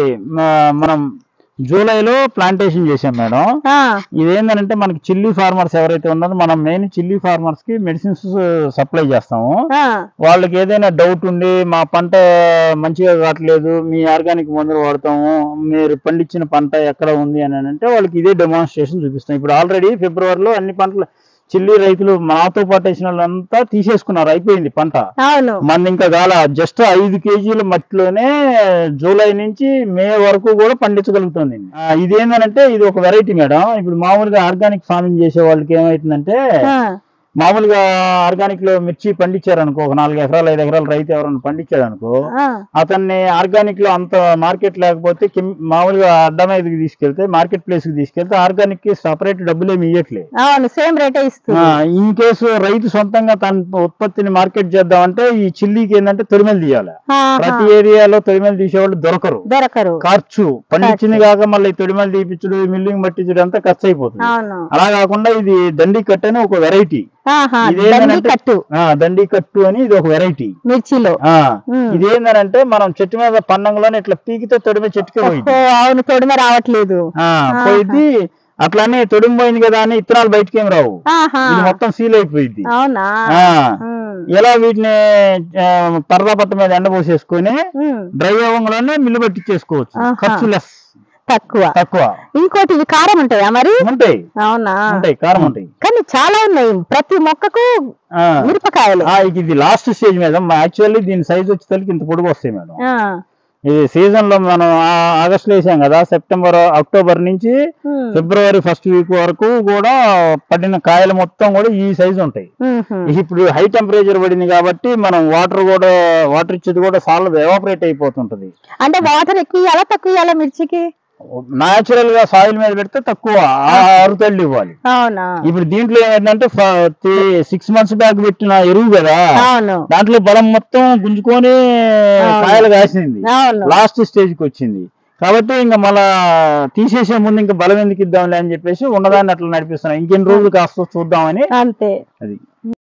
మ- మనం జూలైలో ప్లాంటేషన్ చేసాం మేడం ఆ, ఇదేంటంటే మనకి చిల్లీ ఫార్మర్స్ ఎవరైతే ఉన్నారో మనం మెయిన్ చిల్లీ ఫార్మర్స్ కి మెడిసిన్స్ సప్లై చేస్తాము ఆ, వాళ్ళకి ఏదైనా డౌట్ ఉండి మా పంట మంచిగా కావట్లేదు మీ ఆర్గానిక్ మందులు వాడతాము మీరు పండించిన పంట ఎక్కడ ఉంది అని అంటే వాళ్ళకి ఇదే డెమాన్స్ట్రేషన్ చూపిస్తాం ఇప్పుడు ఆల్రెడీ ఫిబ్రవరిలో అన్ని పంటలు చిల్లీ రైతులు మాతో పాటు వేసిన వాళ్ళంతా తీసేసుకున్నారు అయిపోయింది పంట అవును మన ఇంకా కాల జస్ట్ ఐదు కేజీల మట్టిలోనే జూలై నుంచి మే వరకు కూడా పండించగలుగుతుంది ఆ, ఇదేంటంటే ఇది ఒక వెరైటీ మేడం ఇప్పుడు మామూలుగా ఆర్గానిక్ ఫార్మింగ్ చేసే వాళ్ళకి ఏమవుతుందంటే ఆ, మామూలుగా ఆర్గానిక్ లో మిర్చి పండించారనుకో ఒక నాలుగు ఎకరాలు ఐదు ఎకరాలు రైతు ఎవరైనా పండించాడు అనుకో ఆ, అతన్ని ఆర్గానిక్ లో అంత మార్కెట్ లేకపోతే కిమ్- మామూలుగా అడ్డ మీదకి తీసుకెళ్తే మార్కెట్ ప్లేస్ కి తీసుకెళ్తే ఆర్గానిక్ కి సపరేట్ డబ్బులు ఏమి ఇవ్వట్లే అవును సేమ్ రేటే ఇస్తుంది ఇన్ కేసు రైతు సొంతంగా తన ఉత్పత్తిని మార్కెట్ చేద్దామంటే ఈ చిల్లీకి ఏంటంటే తొలిమెలు తీయాలి ఆహా, ప్రతి ఏరియాలో తొలిమెలు తీసేవాళ్ళు దొరకరు దొరకరు ఖర్చు పండించింది కాక మళ్ళీ తొడిమలు తీపించడు మిల్లింగ్ పట్టించడు అంతా ఖర్చు అయిపోతుంది అవును అలా కాకుండా ఇది దండి కట్టు అని ఒక వెరైటీ ఆహా, ఇదేంటంటే- దండి కట్టు దండి కట్టు అని ఇది ఒక వెరైటీ మిర్చిలో ఆ ఉమ్. ఇదేంటంటే మనం చెట్టు మీద పన్నంలోనే ఇట్లా పీకితే తొడిమ చెట్టుకే పోయింది ఓ, అవును తొడిమ రావట్లేదు ఆ ఆహా. పోయింది అట్లానే తొడిమ పోయింది కదా అని ఇత్తనాలు బయటకి ఏం రావు ఆహా ఇది మొత్తం సీల్ అయిపోయింది అవునా ఆ ఉమ్, ఎలా వీటిని ఆ, పరదా పట్ట మీద ఎండబోసేసుకొని ఉమ్, డ్రై అవ్వగానే మిల్లు పట్టించేసుకోవచ్చు ఆహా. ఖర్చు లెస్ తక్కువ తక్కువ ఇంకోటి ఇవి కారం ఉంటాయా మరి ఉంటాయి అవునా ఉంటాయి కారం ఉంటాయి కానీ చాలా ఉన్నాయి ప్రతి మొక్కకు ఆ. మిరపకాయలు ఆ, ఇది లాస్ట్ స్టేజ్ మీద యాక్చువల్లీ దీని సైజ్ వచ్చేసరికి ఇంత పొడుగు వస్తాయి మేడం ఆ, ఇది సీజన్ లో మనం ఆగస్ట్ లో వేసాం కదా సెప్టెంబర్ అక్టోబర్ నుంచి ఉమ్, ఫిబ్రవరి ఫస్ట్ వీక్ వరకు కూడా పడిన కాయలు మొత్తం కూడా ఈ సైజు ఉంటాయి ఉమ్హు. ఇప్పుడు హై టెంపరేచర్ పడింది కాబట్టి మనం వాటర్ కూడా వాటర్ ఇచ్చేది కూడా సాల్వ్ ఎవాపరేట్ అయిపోతుంటది అంటే వాటర్ ఎక్కువ ఇవ్వాలా తక్కువ ఇవ్వాలా మిర్చికి న్యాచురల్ గా సాయిల్ మీద పెడితే తక్కువ అరుతళ్ళు ఇవ్వాలి అవునా ఇప్పుడు దీంట్లో ఏంటంటే సిక్స్ మంత్స్ బ్యాక్ పెట్టిన ఎరువు కదా అవును దాంట్లో బలం మొత్తం గుంజుకొని అవును. కాయలు కాసింది అవును లాస్ట్ స్టేజ్ కి వచ్చింది కాబట్టి ఇంకా మళ్ళా తీసేసే ముందు ఇంకా బలం ఎందుకు ఇద్దాంలే అని చెప్పేసి ఉన్నదాన్ని అట్లా నడిపిస్తున్నాం ఇంకెన్ని రోజులు కాస్త చూద్దామని అంతే అది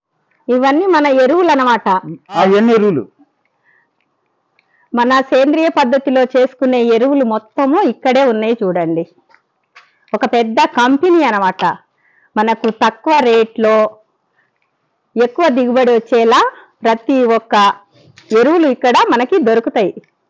ఇవన్నీ మన ఎరువులు అన్నమాట అవన్నీ ఎరువులు మన సేంద్రియ పద్ధతిలో చేసుకునే ఎరువులు మొత్తము ఇక్కడే ఉన్నాయి చూడండి ఒక పెద్ద కంపెనీ అన్నమాట మనకు తక్కువ రేట్లో ఎక్కువ దిగుబడి వచ్చేలా ప్రతి ఒక్క ఎరువులు ఇక్కడ మనకి దొరుకుతాయి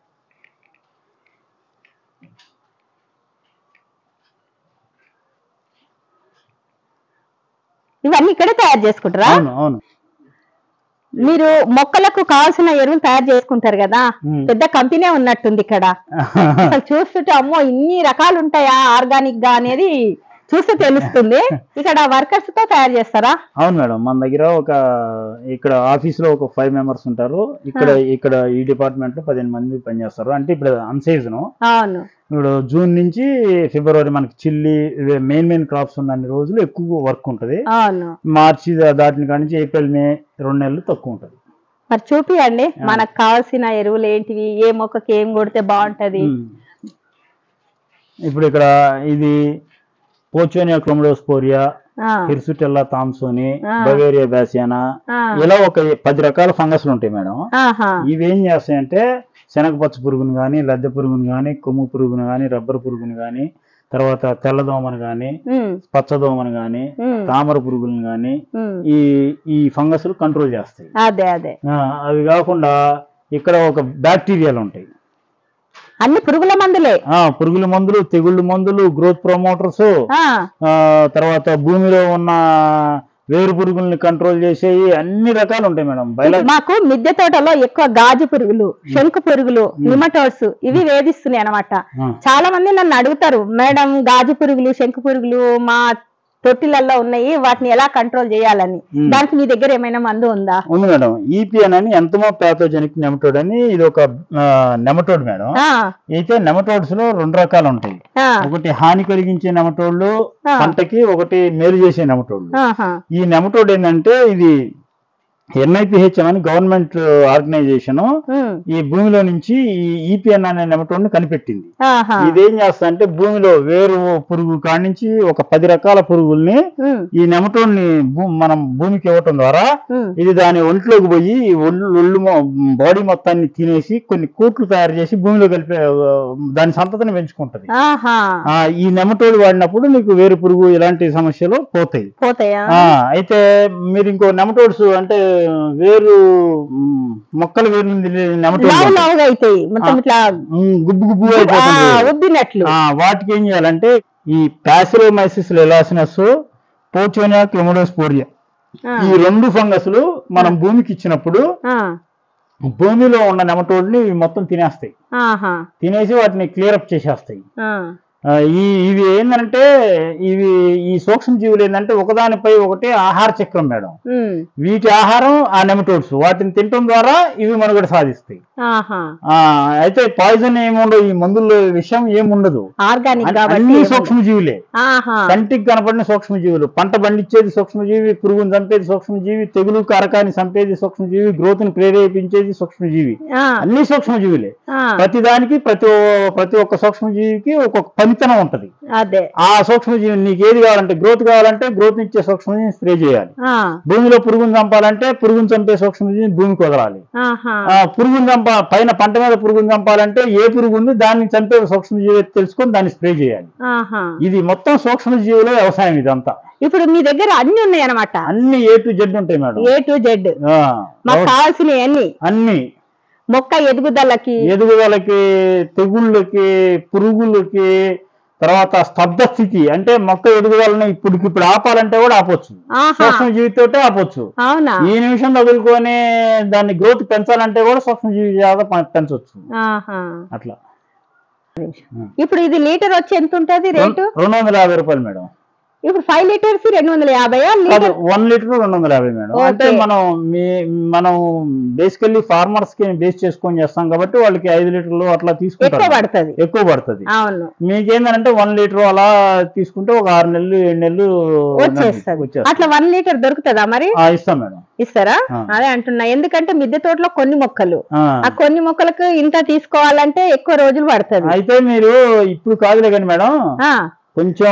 ఇవన్నీ ఇక్కడే తయారు చేసుకుంటారా అవును అవును మీరు మొక్కలకు కావాల్సిన ఎరువులు తయారు చేసుకుంటారు కదా ఉమ్. పెద్ద కంపెనీ ఉన్నట్టుంది ఇక్కడ అసలు చూస్తుంటే అమ్మో ఇన్ని రకాలు ఉంటాయా ఆర్గానిక్ గా అనేది చూస్తే తెలుస్తుంది ఇక్కడ వర్కర్స్ తో తయారు చేస్తారా అవును మేడం మన దగ్గర ఒక ఇక్కడ ఆఫీస్ లో ఒక ఫైవ్ మెంబర్స్ ఉంటారు ఇక్కడ ఇక్కడ ఈ డిపార్ట్మెంట్ లో పదిహేను మంది పనిచేస్తారు అంటే ఇప్పుడు అన్ సీజన్ అవును ఇప్పుడు జూన్ నుంచి ఫిబ్రవరి మనకి చిల్లి మెయిన్ మెయిన్ క్రాప్స్ ఉన్న అన్ని రోజులు ఎక్కువ వర్క్ ఉంటుంది అవును మార్చి దా- దాటిన కాడి నుంచి ఏప్రిల్ మే రెండు నెలలు తక్కువ ఉంటుంది మరి చూపియండి మనకు కావాల్సిన ఎరువులు ఏంటివి ఏ మొక్కకి ఏం కొడితే బాగుంటది ఉమ్. ఇప్పుడు ఇక్కడ ఇది పోచోనియా క్రోమడోస్పోరియా ఆ, హిర్సుటెల్లా థామ్సోని ఆ. బవేరియా బ్యాసియానా ఆ, ఇలా ఒక పది రకాల ఫంగస్లు ఉంటాయి మేడం ఆహా, ఇవి ఏం చేస్తాయంటే శనగపచ్చ పురుగును కానీ లద్దె పురుగును కానీ కొమ్ము పురుగును కానీ రబ్బర్ పురుగును కానీ తర్వాత తెల్లదోమను కానీ ఉమ్, పచ్చదోమను కానీ ఉమ్, తామర పురుగులను కానీ ఉమ్. ఈ ఈ ఫంగస్లు కంట్రోల్ చేస్తాయి అదే అదే ఆ, అవి కాకుండా ఇక్కడ ఒక బ్యాక్టీరియాలు ఉంటాయి అన్ని పురుగుల మందులే ఆ పురుగుల మందులు తెగుళ్ళ మందులు గ్రోత్ ప్రమోటర్స్ ఆ తర్వాత భూమిలో ఉన్న వేరు పురుగుల్ని కంట్రోల్ చేసేవి అన్ని రకాలు ఉంటాయి మేడం బయట మాకు మిద్దె తోటలో ఎక్కువ గాజు పురుగులు శంకు పురుగులు నిమటోడ్స్ ఇవి వేధిస్తున్నాయి అన్నమాట చాలా మంది నన్ను అడుగుతారు మేడం గాజు పురుగులు శంకు పురుగులు మా తొట్టిలలో ఉన్నాయి వాటిని ఎలా కంట్రోల్ చేయాలని మ్మ్. దానికి మీ దగ్గర ఏమైనా మందు ఉందా ఉంది మేడం ఈపిఎన్ అని ఎంతమో ప్యాథోజెనిక్ నెమటోడ్ అని ఇది ఒక నెమటోడ్ మేడం ఆ, అయితే నెమటోడ్స్ లో రెండు రకాలు ఉంటాయి ఆ, ఒకటి హాని కలిగించే నెమటోడ్లు ఆ. పంటకి ఒకటి మేలు చేసే నెమటోడ్లు ఆహా, ఈ నెమటోడ్ ఏంటంటే ఇది ఎన్ఐపిహెచ్ఎం అని గవర్నమెంట్ ఆర్గనైజేషన్ ఉమ్, ఈ భూమిలో నుంచి ఈ ఈపిఎన్ అనే నెమటోడ్ని కనిపెట్టింది ఆహా, ఇదేం చేస్తా అంటే భూమిలో వేరు పురుగు కాడి నుంచి ఒక పది రకాల పురుగుల్ని ఉమ్, ఈ నెమటోడ్ని భూ- మనం భూమికి ఇవ్వటం ద్వారా ఉమ్, ఇది దాని ఒంట్లోకి పోయి ఈ ఒళ్ళు ఒళ్ళు బాడీ మొత్తాన్ని తినేసి కొన్ని కూట్లు తయారు చేసి భూమిలో కలిపే ఆ, దాని సంతతిని పెంచుకుంటది ఆహా ఆ ఈ నెమటోడ్ వాడినప్పుడు నీకు వేరు పురుగు ఇలాంటి సమస్యలు పోతాయి పోతాయా ఆ అయితే మీరు ఇంకో నెమటోడ్స్ అంటే వేరు మ్, మొక్కల వేరు నుండి లావు నెమటోడ్ లావుగా అవుతాయి మొత్తం ఇట్లా గుబ్బు గుబ్బు ఆ, అయిపోతుంది ఉబ్బినట్లు ఆ, వాటికి ఏం చేయాలంటే ఈ ప్యాసిలోమైసిస్ లెలాసినస్ పోచోనియా క్లెమోడోస్పోరియా ఆ, ఈ రెండు ఫంగస్లు మనం భూమికి ఇచ్చినప్పుడు ఆ, భూమిలో ఉన్న నెమటోడ్ని ఇవి మొత్తం తినేస్తాయి ఆహా, తినేసి వాటిని క్లియర్ అప్ చేసేస్తాయి ఆ, ఆ, ఈ ఇవి ఏంటంటే ఇవి ఈ సూక్ష్మజీవులు ఏంటంటే ఒకదానిపై ఒకటి ఆహార చక్రం మేడం ఉమ్, వీటి ఆహారం ఆ నెమటోడ్స్ వాటిని తినటం ద్వారా ఇవి మనుగడ సాధిస్తాయి ఆహా ఆ, అయితే పాయిజన్ ఏముండదు ఈ మందుల్లో విషం ఏముండదు ఆర్గానిక్ అన్ని- కాబట్టి అన్ని ఏముండదు. సూక్ష్మజీవులే ఆహా కంటికి కనపడిన సూక్ష్మజీవులు పంట పండించేది సూక్ష్మజీవి పురుగును చంపేది సూక్ష్మజీవి తెగులు కారకాన్ని చంపేది సూక్ష్మజీవి గ్రోత్ ని ప్రేరేపించేది సూక్ష్మజీవి ఆ, అన్ని సూక్ష్మజీవులే ఆ, ప్రతి దానికి ప్రతి ఓ- ప్రతి ఒక్క సూక్ష్మజీవికి ఒక్కొక్క పనితనం ఉంటది అదే ఆ సూక్ష్మజీవి నీకు ఏది కావాలంటే గ్రోత్ కావాలంటే గ్రోత్ ఇచ్చే సూక్ష్మజీవిని స్ప్రే చేయాలి ఆ, భూమిలో పురుగును చంపాలంటే పురుగును చంపే సూక్ష్మజీవిని భూమికి వదలాలి ఆహా ఆ పురుగును చంప పైన పంట మీద పురుగును చంపాలంటే ఏ పురుగు ఉంది దాన్ని చంపే సూక్ష్మజీవి తెలుసుకొని దాన్ని స్ప్రే చేయాలి ఆహా ఇది మొత్తం సూక్ష్మజీవుల వ్యవసాయం ఇదంతా ఇప్పుడు మీ దగ్గర అన్ని ఉన్నాయి అనమాట అన్ని ఏ టు జెడ్ ఉంటాయి మేడం ఏ టు జెడ్ ఆ, మాకు కావాల్సినవి అన్ని అన్ని మొక్క ఎదుగుదలకి ఎదుగుదలకి తెగుళ్ళకి పురుగులకి తర్వాత స్తబ్ద స్థితి అంటే మొక్క ఎదుగుదలని ఇప్పటికి ఇప్పుడు ఆపాలంటే కూడా ఆపొచ్చు ఆహా సూక్ష్మజీవితోటే ఆపొచ్చు అవునా ఈ నిమిషం తగులుకొని దాన్ని గ్రోత్ పెంచాలంటే కూడా సూక్ష్మజీవి చేత పె- పెంచొచ్చు ఆహా అట్లా ఇప్పుడు ఇది లీటర్ వచ్చి ఎంత ఉంటది రేటు రెండు వందల యాభై రూపాయలు మేడం ఇప్పుడు ఫైవ్ లీటర్స్ రెండు వందల యాభై కాదు లీటర్ వన్ లీటర్ రెండు వందల యాభై మేడం Okay. అంటే మనం మీ మనం బేసికల్లీ ఫార్మర్స్ కి బేస్ చేసుకొని చేస్తాం కాబట్టి వాళ్ళకి ఐదు లీటర్లు అట్లా ఎక్కువ తీసుకుంటారు పడుతుంది ఎక్కువ పడుతుంది అవును మీకేందంటే వన్ లీటర్ అలా తీసుకుంటే ఒక ఆరు నెలలు ఏడు నెలలు వచ్చేస్తుంది వచ్చేస్తుంది. అట్లా వన్ లీటర్ దొరుకుతుందా మరి ఆ, ఇస్తాం మేడం ఇస్తారా ఆ. అదే అంటున్నా ఎందుకంటే మిద్దె తోటలో కొన్ని మొక్కలు ఆ. ఆ కొన్ని మొక్కలకు ఇంత తీసుకోవాలంటే ఎక్కువ రోజులు పడుతుంది అయితే మీరు ఇప్పుడు కాదులే కానీ మేడం ఆ, కొంచెం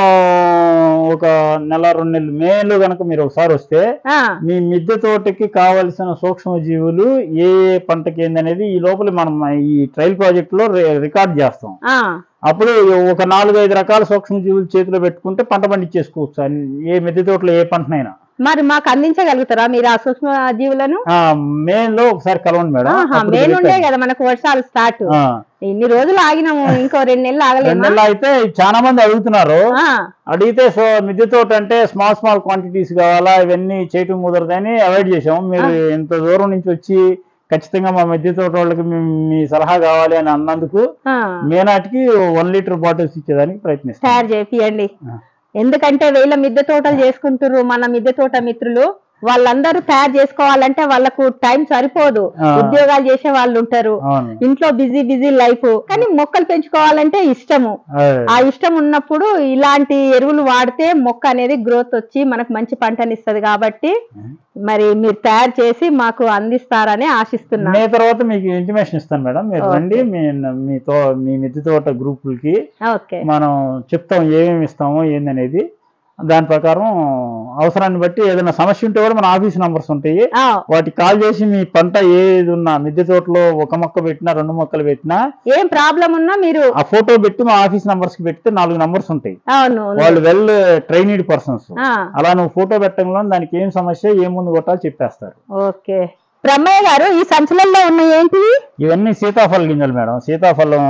ఒక నెల రెండు నెలలు మేలో గనక మీరు ఒకసారి వస్తే ఆ, మీ మిద్దె తోటకి కావలసిన సూక్ష్మజీవులు ఏ ఏ పంటకి ఏందనేది ఈ లోపల మనం ఈ ట్రయల్ ప్రాజెక్ట్ లో రి- రికార్డ్ చేస్తాం ఆ, అప్పుడు ఒక నాలుగు ఐదు రకాల సూక్ష్మజీవులు చేతిలో పెట్టుకుంటే పంట పండించేసుకోవచ్చు అన్ని- ఏ మిద్దె తోటలో ఏ పంటనైనా మరి మాకు అందించగలుగుతారా మీరు ఆ సూక్ష్మ జీవులను ఆ, మే లో ఒకసారి కలవండి మేడం ఆహా, అప్పుడు మే నుండే రికార్డ్. కదా మనకు వర్షాలు స్టార్ట్ ఆ, ఇన్ని రోజులు ఆగినాము ఇంకో రెండు నెలలు రెండు ఆగలేమా నెలలు అయితే చాలా మంది అడుగుతున్నారు ఆ, అడిగితే సో మిద్దె తోట అంటే స్మాల్ స్మాల్ క్వాంటిటీస్ కావాలా ఇవన్నీ చేయటం కుదరదని అవాయిడ్ చేసాం మీరు ఇంత దూరం నుంచి వచ్చి ఖచ్చితంగా మా మిద్దె తోట వాళ్ళకి మీ- మీ సలహా కావాలి అని అన్నందుకు ఆ, మే నాటికి వన్ లీటర్ బాటిల్స్ ఇచ్చేదానికి ప్రయత్నిస్తాం తయారు చేపియండి ఆ. ఎందుకంటే వీళ్ళ మిద్దె తోటలు చేసుకుంటారు మన మిద్దె తోట మిత్రులు వాళ్ళందరూ తయారు చేసుకోవాలంటే వాళ్ళకు టైం సరిపోదు ఆ. ఉద్యోగాలు చేసే వాళ్ళు ఉంటారు అవును ఇంట్లో బిజీ బిజీ లైఫ్ కానీ మొక్కలు పెంచుకోవాలంటే ఇష్టము అదే. ఆ ఇష్టం ఉన్నప్పుడు ఇలాంటి ఎరువులు వాడితే మొక్క అనేది గ్రోత్ వచ్చి మనకు మంచి పంటని ఇస్తది కాబట్టి మరి మీరు తయారు చేసి మాకు అందిస్తారని ఆశిస్తున్నా మే తర్వాత మీకు ఇంటిమేషన్ ఇస్తాను మేడం మీరు ఓకే. రండి మీ మీ తో మీ మిద్దె తోట గ్రూపులకి ఓకే మనం చెప్తాం ఏమేమి ఇస్తామో ఏందనేది దాని ప్రకారం అవసరాన్ని బట్టి ఏదైనా సమస్య ఉంటే కూడా మన ఆఫీస్ నంబర్స్ ఉంటాయి ఆ, వాటికి కాల్ చేసి మీ పంట ఏది ఉన్నా మిద్దె తోటలో ఒక మొక్క పెట్టినా రెండు మొక్కలు పెట్టినా ఏం ప్రాబ్లం ఉన్నా మీరు ఆ ఫోటో పెట్టి మా ఆఫీస్ నంబర్స్ కి పెడితే నాలుగు నంబర్స్ ఉంటాయి అవును వాళ్ళు వెల్ ట్రైనీడ్ పర్సన్స్ ఆ, అలా నువ్వు ఫోటో పెట్టడంలో దానికి ఏం సమస్య ఏం ముందు కొట్టాలో చెప్పేస్తారు ఓకే బ్రహ్మయ్య గారు ఈ సంచులలో ఉన్న ఏంటివి ఇవన్నీ సీతాఫల గింజలు మేడం సీతాఫలం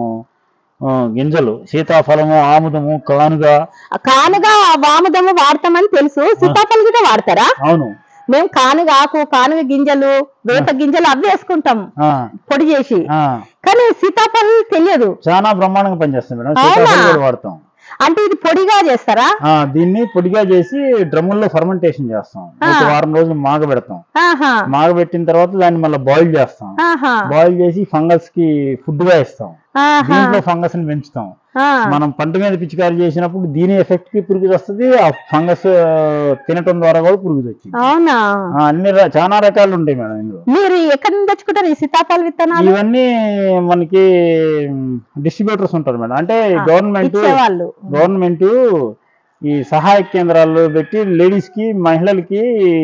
ఆ, గింజలు సీతాఫలము ఆముదము కానుగ కానుగా వాముదము వాడతామని తెలుసు సీతాఫలం కూడా వాడతారా అవును మేము కానుగ ఆకు కానుగ గింజలు వేప గింజలు అవి వేసుకుంటాం ఆ, పొడి చేసి ఆ. కానీ సీతాఫలం తెలియదు చాలా బ్రహ్మాండంగా పనిచేస్తుంది మేడం అవునా? సీతాఫలం కూడా వాడతాం అంటే ఇది పొడిగా చేస్తారా ఆ, దీన్ని పొడిగా చేసి డ్రమ్ముల్లో ఫర్మెంటేషన్ చేస్తాం ఆ. ఒక వారం రోజులు మాగబెడతాం ఆహా మాగబెట్టిన తర్వాత దాన్ని మళ్ళీ బాయిల్ చేస్తాం ఆహా బాయిల్ చేసి ఫంగస్ కి ఫుడ్ గా ఇస్తాం ఆహా. దీంట్లో ఫంగస్ ని పెంచుతాం ఆ. మనం పంట మీద పిచికారి చేసినప్పుడు దీని ఎఫెక్ట్ కి పురుగు వస్తుంది ఆ ఫంగస్ తినటం ద్వారా కూడా పురుగు వచ్చింది అవునా అన్ని ర- చాలా రకాలు ఉంటాయి మేడం ఇందులో మీరు ఎక్కడి నుంచి తెచ్చుకుంటారు ఈ సీతాఫల విత్తనాలు ఇవన్నీ మనకి డిస్ట్రిబ్యూటర్స్ ఉంటారు మేడం అంటే ఆ, గవర్నమెంట్ ఇచ్చేవాళ్ళు గవర్నమెంట్ ఈ సహాయ కేంద్రాలు పెట్టి లేడీస్ కి మహిళలకి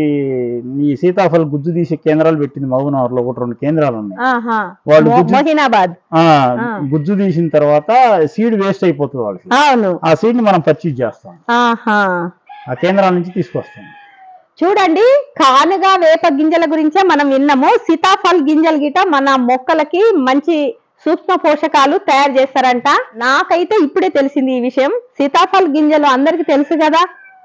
ఈ సీతాఫల గుజ్జు తీసే కేంద్రాలు పెట్టింది మహబూబ్నగర్ లో ఒకటి రెండు కేంద్రాలు ఉన్నాయి ఆహా. వాళ్ళు మొ- గుజ్జు- మొహినాబాద్ ఆ ఆ. గుజ్జు తీసిన తర్వాత సీడ్ వేస్ట్ అయిపోతుంది వాళ్ళకి అవును ఆ సీడ్ ని మనం పర్చేజ్ చేస్తాం ఆహా ఆ కేంద్రాల నుంచి తీసుకొస్తాం చూడండి కానుగా వేప గింజల గురించే మనం విన్నాము సీతాఫల్ గింజలు గిట మన మొక్కలకి మంచి సూక్ష్మ పోషకాలు తయారు చేస్తారంట నాకైతే ఇప్పుడే తెలిసింది ఈ విషయం సీతాఫల్ గింజలు అందరికి తెలుసు కదా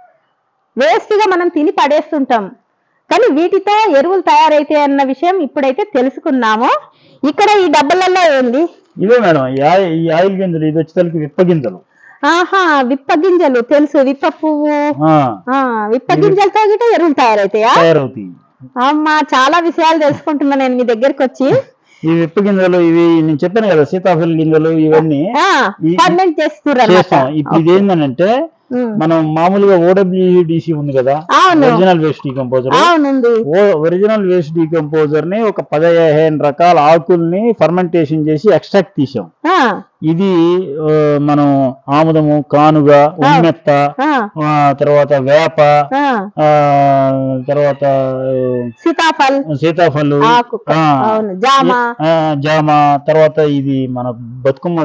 వేస్ట్ గా మనం తిని పడేస్తుంటాం కానీ వీటితో ఎరువులు తయారైతాయి అన్న విషయం ఇప్పుడైతే తెలుసుకున్నాము ఇక్కడ ఈ డబ్బలలో ఏంది ఇవే మేడం ఈ ఆయి- ఈ ఆయిల్ గింజలు ఇది వచ్చేసరికి విప్ప గింజలు ఆహా విప్ప గింజలు తెలుసు విప్ప పువ్వు ఆ, ఆ విప్ప గింజలతో గిట ఎరువులు తయారైతాయా తయారవుతాయి అమ్మా చాలా విషయాలు తెలుసుకుంటున్నా నేను మీ దగ్గరికి వచ్చి ఈ విప్ప గింజలు ఇవి నేను చెప్పాను కదా సీతాఫల గింజలు ఇవన్నీ ఆ ఈ- ఫర్మెంట్ చేస్తున్నారు చేస్తాం ఇప్పుడు ఇది ఏంటంటే మనం మామూలుగా ఓడబ్ల్యూడిసి ఉంది కదా అవును. ఒరిజినల్ వేస్ట్ డీకంపోజర్ అవునుంది ఒరిజినల్ వేస్ట్ డీకంపోజర్ ని ఒక పదిహేను రకాల ఆకుల్ని ఫర్మెంటేషన్ చేసి ఎక్స్ట్రాక్ట్ తీసాం ఆ, ఇది ఆ, మనం ఆముదము కానుగ ఉమ్మెత్త ఆ, ఆ, తర్వాత వేప ఆ, ఆ, తర్వాత సీతాఫల్ ఆ, సీతాఫలు ఆకు ఆ, అవును జామ ఆ, జామ తర్వాత ఇది మన బతుకమ్మ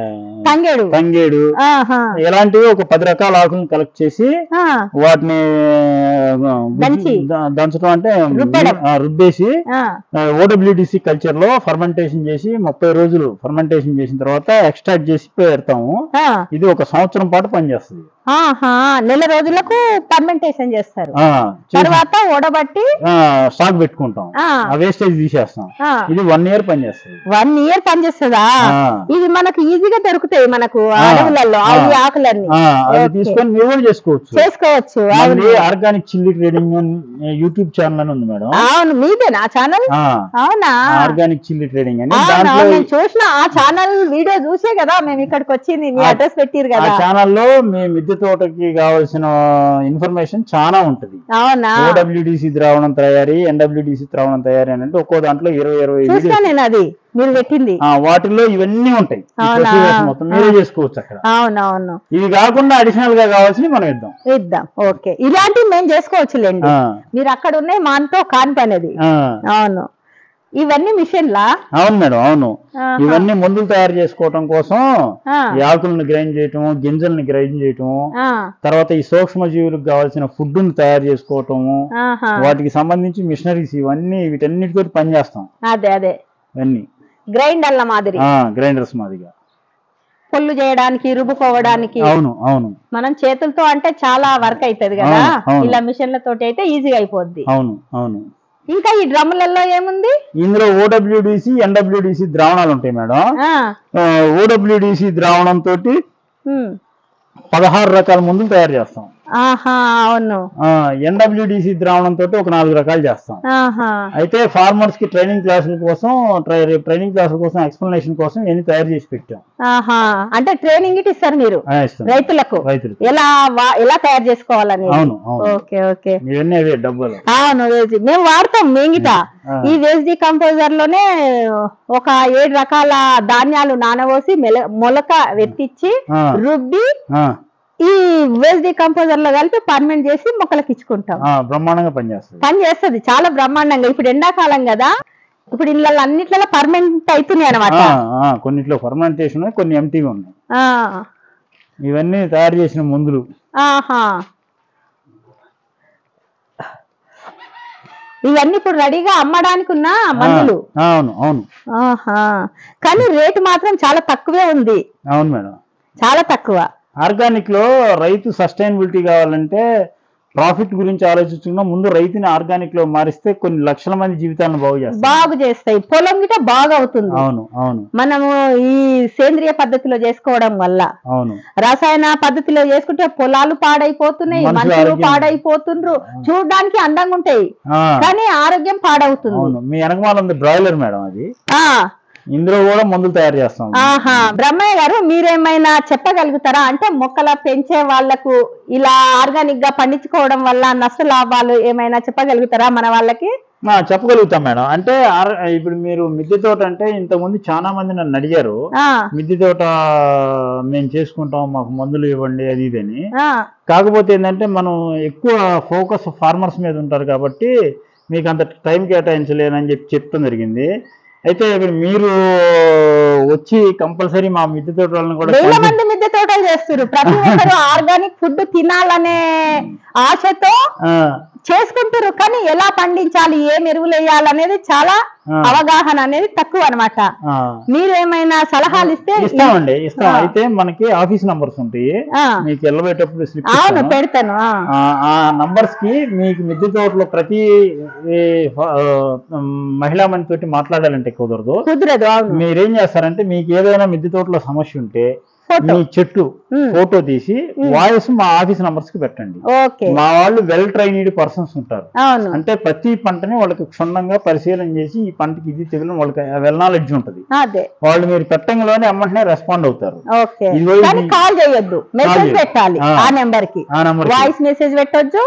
తంగేడు తంగేడు ఆహా ఇలాంటివి ఒక పది రకాల ఆకులను కలెక్ట్ చేసి ఆ, వాటిని ఆ, గుజ్జు- దంచి. ద- దంచడం అంటే రుబ్బడం. ఆ, రుబ్బేసి ఆ, ఓడబ్ల్యూడిసి కల్చర్ లో ఫర్మెంటేషన్ చేసి ముప్పై రోజులు ఫర్మెంటేషన్ చేసిన తర్వాత ఎక్స్ట్రాక్ట్ చేసి పెడతాము ఆ, ఇది ఒక సంవత్సరం పాటు పనిచేస్తుంది ఆహా నెల రోజులకు ఫర్మెంటేషన్ చేస్తారు ఆ, చేసి- తర్వాత ఓడబట్టి ఆ, స్టాక్ పెట్టుకుంటాం ఆ, ఆ వేస్టేజ్ తీసేస్తాం ఆ, ఇది వన్ ఇయర్ పనిచేస్తుంది వన్ ఇయర్ పనిచేస్తుందా ఆ, ఇది మనకు ఈజీగా దొరుకుతాయి మనకు ఆ, అడవులలో ఆ. ఈ ఆకులన్నీ ఆ, అది ఓకే. తీసుకొని మీరు కూడా చేసుకోవచ్చు చేసుకోవచ్చు అవును మనది organic chilli trading YouTube channel అని ఉంది మేడం అవును మీదే నా ఛానల్ ఆ, అవునా ఆర్గానిక్ చిల్లీ ట్రేడింగ్ అని అవును, దాంట్లో అవును, నేను చూసిన ఆ ఛానల్ వీడియో చూసే కదా మేము ఇక్కడికి వచ్చింది మీ ఆ- అడ్రస్ పెట్టిరు ఆ కదా ఛానల్లో మీ మిద్దె తోటకి కావాల్సిన ఇన్ఫర్మేషన్ చాలా ఉంటది అవునా ఓడబ్ల్యూడిసి ద్రావణం తయారీ ఎన్డబ్ల్యూడిసి ద్రావణం తయారీ అని అంటే ఒక్కో దాంట్లో ఇరవై ఇరవై చూసిన వీడియోస్ నేను అది మీరు పెట్టింది ఆ, వాటిల్లో ఇవన్నీ ఉంటాయి ఈ అవునా? procedures మొత్తం మీరే ఆ. చేసుకోవచ్చు అక్కడ అవునవును ఇవి కాకుండా అడిషనల్ గా కావాల్సినవి మనం ఇద్దాం ఇద్దాం ఓకే ఇలాంటివి మేము చేసుకోవచ్చులేండి ఆ, మీరు అక్కడ ఉన్నాయి మాతో కాని పని అది ఆ. అవును ఇవన్నీ మిషన్లా అవును మేడం అవును ఆహా. ఇవన్నీ మందులు తయారు చేసుకోవటం కోసం ఆ, ఈ ఆకులను గ్రైండ్ చేయటం గింజల్ని గ్రైండ్ చేయటం ఆ, తర్వాత ఈ సూక్ష్మ జీవులకు కావాల్సిన ఫుడ్ ని తయారు చేసుకోవటము ఆహా. వాటికి సంబంధించి మిషనరీస్ ఇవన్నీ వీటన్నిటితో పనిచేస్తాం అదే అదే ఇవన్నీ గ్రైండర్ల మాదిరి గ్రైండర్స్ మాదిగా పొల్లు చేయడానికి రుబ్బుకోవడానికి అవును అవును మనం చేతులతో అంటే చాలా వర్క్ అవుతుంది కదా అవును, అవును. ఇలా మిషన్లతోటి అయితే ఈజీగా అయిపోద్ది అవును అవును ఇంకా ఈ డ్రమ్ములలో ఏముంది ఇందులో ఓడబ్ల్యూడిసి ఎన్డబ్ల్యూడిసి ద్రావణాలు ఉంటాయి మేడం ఆ ఓడబ్ల్యూడిసి ద్రావణం తోటి ఉమ్. పదహారు రకాల మందులు తయారు చేస్తాం ఆహా అవును ఎన్డబ్ల్యూడిసి ద్రావణం తోటి ఒక నాలుగు రకాలు చేస్తాం ఆహా అయితే ఫార్మర్స్ కి ట్రైనింగ్ క్లాసుల కోసం ట్రై- ట్రైనింగ్ క్లాసుల కోసం ఎక్స్ప్లెనేషన్ కోసం ఇవన్నీ తయారు చేసి పెట్టాం ఆహా అంటే ట్రైనింగ్ ఇట్ ఇస్తారు మీరు ఆ, ఇస్తాం. రైతులకు రైతులకు ఎలా వా- ఎలా తయారు చేసుకోవాలని అవును అవును ఓకే ఓకే ఇవన్నీ అవే డబ్బులు అవును వేసి మేము వాడతాం మేంగిట ఆ. ఈ వేస్ట్ కంపోజర్ లోనే ఒక ఏడు రకాల ధాన్యాలు నానబోసి మెల మొలక వెత్తిచ్చి ఆ, రుబ్బి ఆ, ఈ వేస్ట్ కంపోజర్ లో కలిపి పర్మెంట్ చేసి మొక్కలకు ఇచ్చుకుంటాం ఆ, బ్రహ్మాండంగా పనిచేస్తుంది పని చేస్తుంది చాలా బ్రహ్మాండంగా ఇప్పుడు ఎండాకాలం కదా ఇప్పుడు ఇళ్ళ అన్నిట్లలో పర్మనెంట్ అవుతున్నాయి అనమాట ఆ, ఆ, కొన్నిట్లో ఫర్మెంటేషన్ ఉన్నాయి కొన్ని ఎంటీగా ఉన్నాయి ఇవన్నీ తయారు చేసిన మందులు ఆహా ఇవన్నీ ఇప్పుడు రెడీగా అమ్మడానికి ఉన్న మందులు ఆ, అవును అవును ఆహా కానీ రేటు మాత్రం చాలా తక్కువే ఉంది అవును మేడం చాలా తక్కువ ఆర్గానిక్ లో రైతు సస్టైనబిలిటీ కావాలంటే ప్రాఫిట్ గురించి ఆలోచించుకున్నా ముందు రైతుని ఆర్గానిక్ లో మారిస్తే కొన్ని లక్షల మంది జీవితాలను బాగు చేస్తారు బాగు చేస్తాయి పొలం గిట బాగా అవుతుంది అవును అవును మనము ఈ సేంద్రియ పద్ధతిలో చేసుకోవడం వల్ల అవును రసాయన పద్ధతిలో చేసుకుంటే పొలాలు పాడైపోతున్నాయి మనుషులు మనుషులు ఆరోగ్యం- పాడైపోతుండ్రు చూడడానికి అందంగా ఉంటాయి ఆ, కానీ ఆరోగ్యం పాడవుతుంది అవును మీ వెనకమాల ఉంది బ్రాయిలర్ మేడం అది ఆ ఇందులో కూడా మందులు తయారు చేస్తాం ఆహా బ్రహ్మయ్య గారు మీరేమైనా చెప్పగలుగుతారా అంటే మొక్కల పెంచే వాళ్ళకు ఇలా ఆర్గానిక్ గా పండించుకోవడం వల్ల నష్ట లాభాలు ఏమైనా చెప్పగలుగుతారా మన వాళ్ళకి ఆ, చెప్పగలుగుతాం మేడం అంటే ఆర్- ఇప్పుడు మీరు మిద్దె తోట అంటే ఇంతకుముందు చాలా మంది నన్ను అడిగారు ఆ మిద్దె తోట మేము చేసుకుంటాం మాకు మందులు ఇవ్వండి అది ఇది అని ఆ కాకపోతే ఏంటంటే మనం ఎక్కువ ఫోకస్ ఫార్మర్స్ మీద ఉంటారు కాబట్టి మీకు అంత టైం కేటాయించలేనని చెప్పి చెప్తాం జరిగింది అయితే ఇప్పుడు మీరు వచ్చి కంపల్సరీ మా మిద్దె తోట వాళ్ళని కూడా వేల contact- మంది మిద్దె తోటలు చేస్తారు ప్రతి ఒక్కరు ఆర్గానిక్ ఫుడ్ తినాలనే ఆశతో ఆ, చేసుకుంటారు కానీ ఎలా పండించాలి ఏం ఎరువులు వేయాలనేది చాలా ఆ. అవగాహన అనేది తక్కువ అన్నమాట ఆ. మీరు ఏమైనా సలహాలు ఇస్తే ఇస్తామండి ఇస్తాం ఆ. అయితే మనకి ఆఫీస్ నంబర్స్ ఉంటాయి ఆ, మీకు వెళ్ళబోయేటప్పుడు స్లిప్ అవును ఇస్తాను. పెడతాను ఆ. ఆ ఆ నంబర్స్ కి మీకు మిద్దె తోటలో ప్రతి ఈ, ఫ- ఆ, మహిళా మని తోటి మాట్లాడాలంటే కుదరదు కుదరదు అవును మీరేం చేస్తారంటే మీకు ఏదైనా మిద్దె తోటలో సమస్య ఉంటే ఫోటో మీ చెట్టు ఉమ్. ఫోటో తీసి వాయిస్ మా ఆఫీస్ నంబర్స్ కి పెట్టండి ఓకే మా వాళ్ళు వెల్ ట్రైన్డ్ పర్సన్స్ ఉంటారు అవును అంటే ప్రతి పంటని వాళ్ళకి క్షుణ్ణంగా పరిశీలన చేసి ఈ పంటకి ఇది తెగులు వాళ్ళకి వెల్ నాలెడ్జ్ ఉంటుంది అదే వాళ్ళు మీరు పెట్టంగానే వెంటనే రెస్పాండ్ అవుతారు ఓకే ఇదిగో కానీ ఇది- కాల్ చేయొద్దు మెసేజ్ చేయొద్దు. పెట్టాలి ఆ. ఆ నెంబర్ కి ఆ నంబర్ వాయిస్ మెసేజ్ పెట్టొచ్చు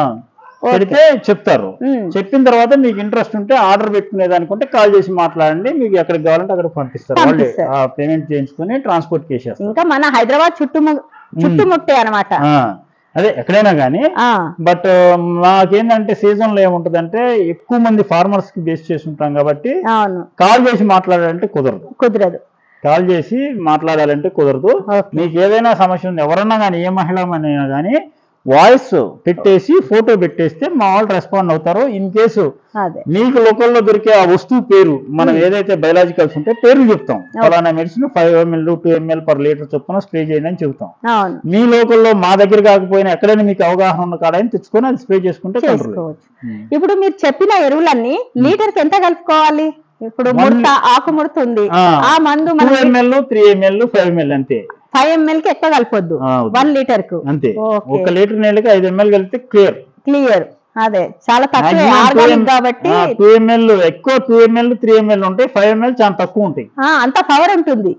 పెడితే చెప్తారు ఉమ్. చెప్పిన తర్వాత మీకు ఇంట్రెస్ట్ ఉంటే ఆర్డర్ పెట్టుకునే దానికుంటే కాల్ చేసి మాట్లాడండి మీకు ఎక్కడికి కావాలంటే అక్కడికి పంపిస్తారు వాళ్ళే పంపిస్తారు. ఆ పేమెంట్ చేయించుకుని ట్రాన్స్పోర్ట్ చేసేస్తారు ఇంకా మన హైదరాబాద్ చుట్టుము చుట్టుముట్టే అనమాట ఆ, అదే ఎక్కడైనా కానీ బట్ మాకేంటంటే సీజన్ లో ఏముంటదంటే ఎక్కువ మంది ఫార్మర్స్ కి బేస్ చేసి ఉంటాం కాబట్టి అవును కాల్ చేసి మాట్లాడాలంటే కుదరదు కుదరదు కాల్ చేసి మాట్లాడాలంటే కుదరదు ఓకే మీకు ఏదైనా సమస్య ఉంది ఎవరన్నా కానీ ఏ మహిళ అయినా కానీ వాయిస్ పెట్టేసి ఫోటో పెట్టేస్తే మా వాళ్ళు రెస్పాండ్ అవుతారు ఇన్ కేసు అదే మీకు లోకల్లో దొరికే ఆ వస్తువు పేరు మనం ఏదైతే బయలాజికల్స్ ఉంటే పేర్లు చెప్తాం ఫలానా medicine five ml two ml per litre చొప్పున స్ప్రే చేయండి అని చెబుతాం అవును మీ లోకల్లో మా దగ్గర కాకపోయినా ఎక్కడైనా మీకు అవగాహన ఉన్న కాడని తెచ్చుకొని అది స్ప్రే చేసుకుంటే కంట్రోల్ చేసుకోవచ్చు ఇప్పుడు మీరు చెప్పిన ఎరువులన్నీ లీటర్ కి ఎంత కలుపుకోవాలి ఇప్పుడు One- ముడత ఆకు ముడత ఉంది ఆ. ఆ మందు టూ మనం ml three ml five ml అంతే ఫైవ్ ఎంఎల్ కి ఎక్కువ కలపొద్దు ఆ, వద్దు. వన్ లీటర్ కు అంతే ఓకే. ఒక లీటర్ నీళ్ళకి ఐదు ఎంఎల్ కలిపితే క్లియర్ క్లియర్ అదే చాలా తక్కువ ఆర్గానిక్ కాబట్టి టూ ఎంఎల్ ఎక్కువ టూ ఎంఎల్ త్రీ ఎంఎల్ ఉంటాయి ఫైవ్ ఎంఎల్ చాలా తక్కువ ఉంటాయి ఆ, అంత పవర్ ఉంటుంది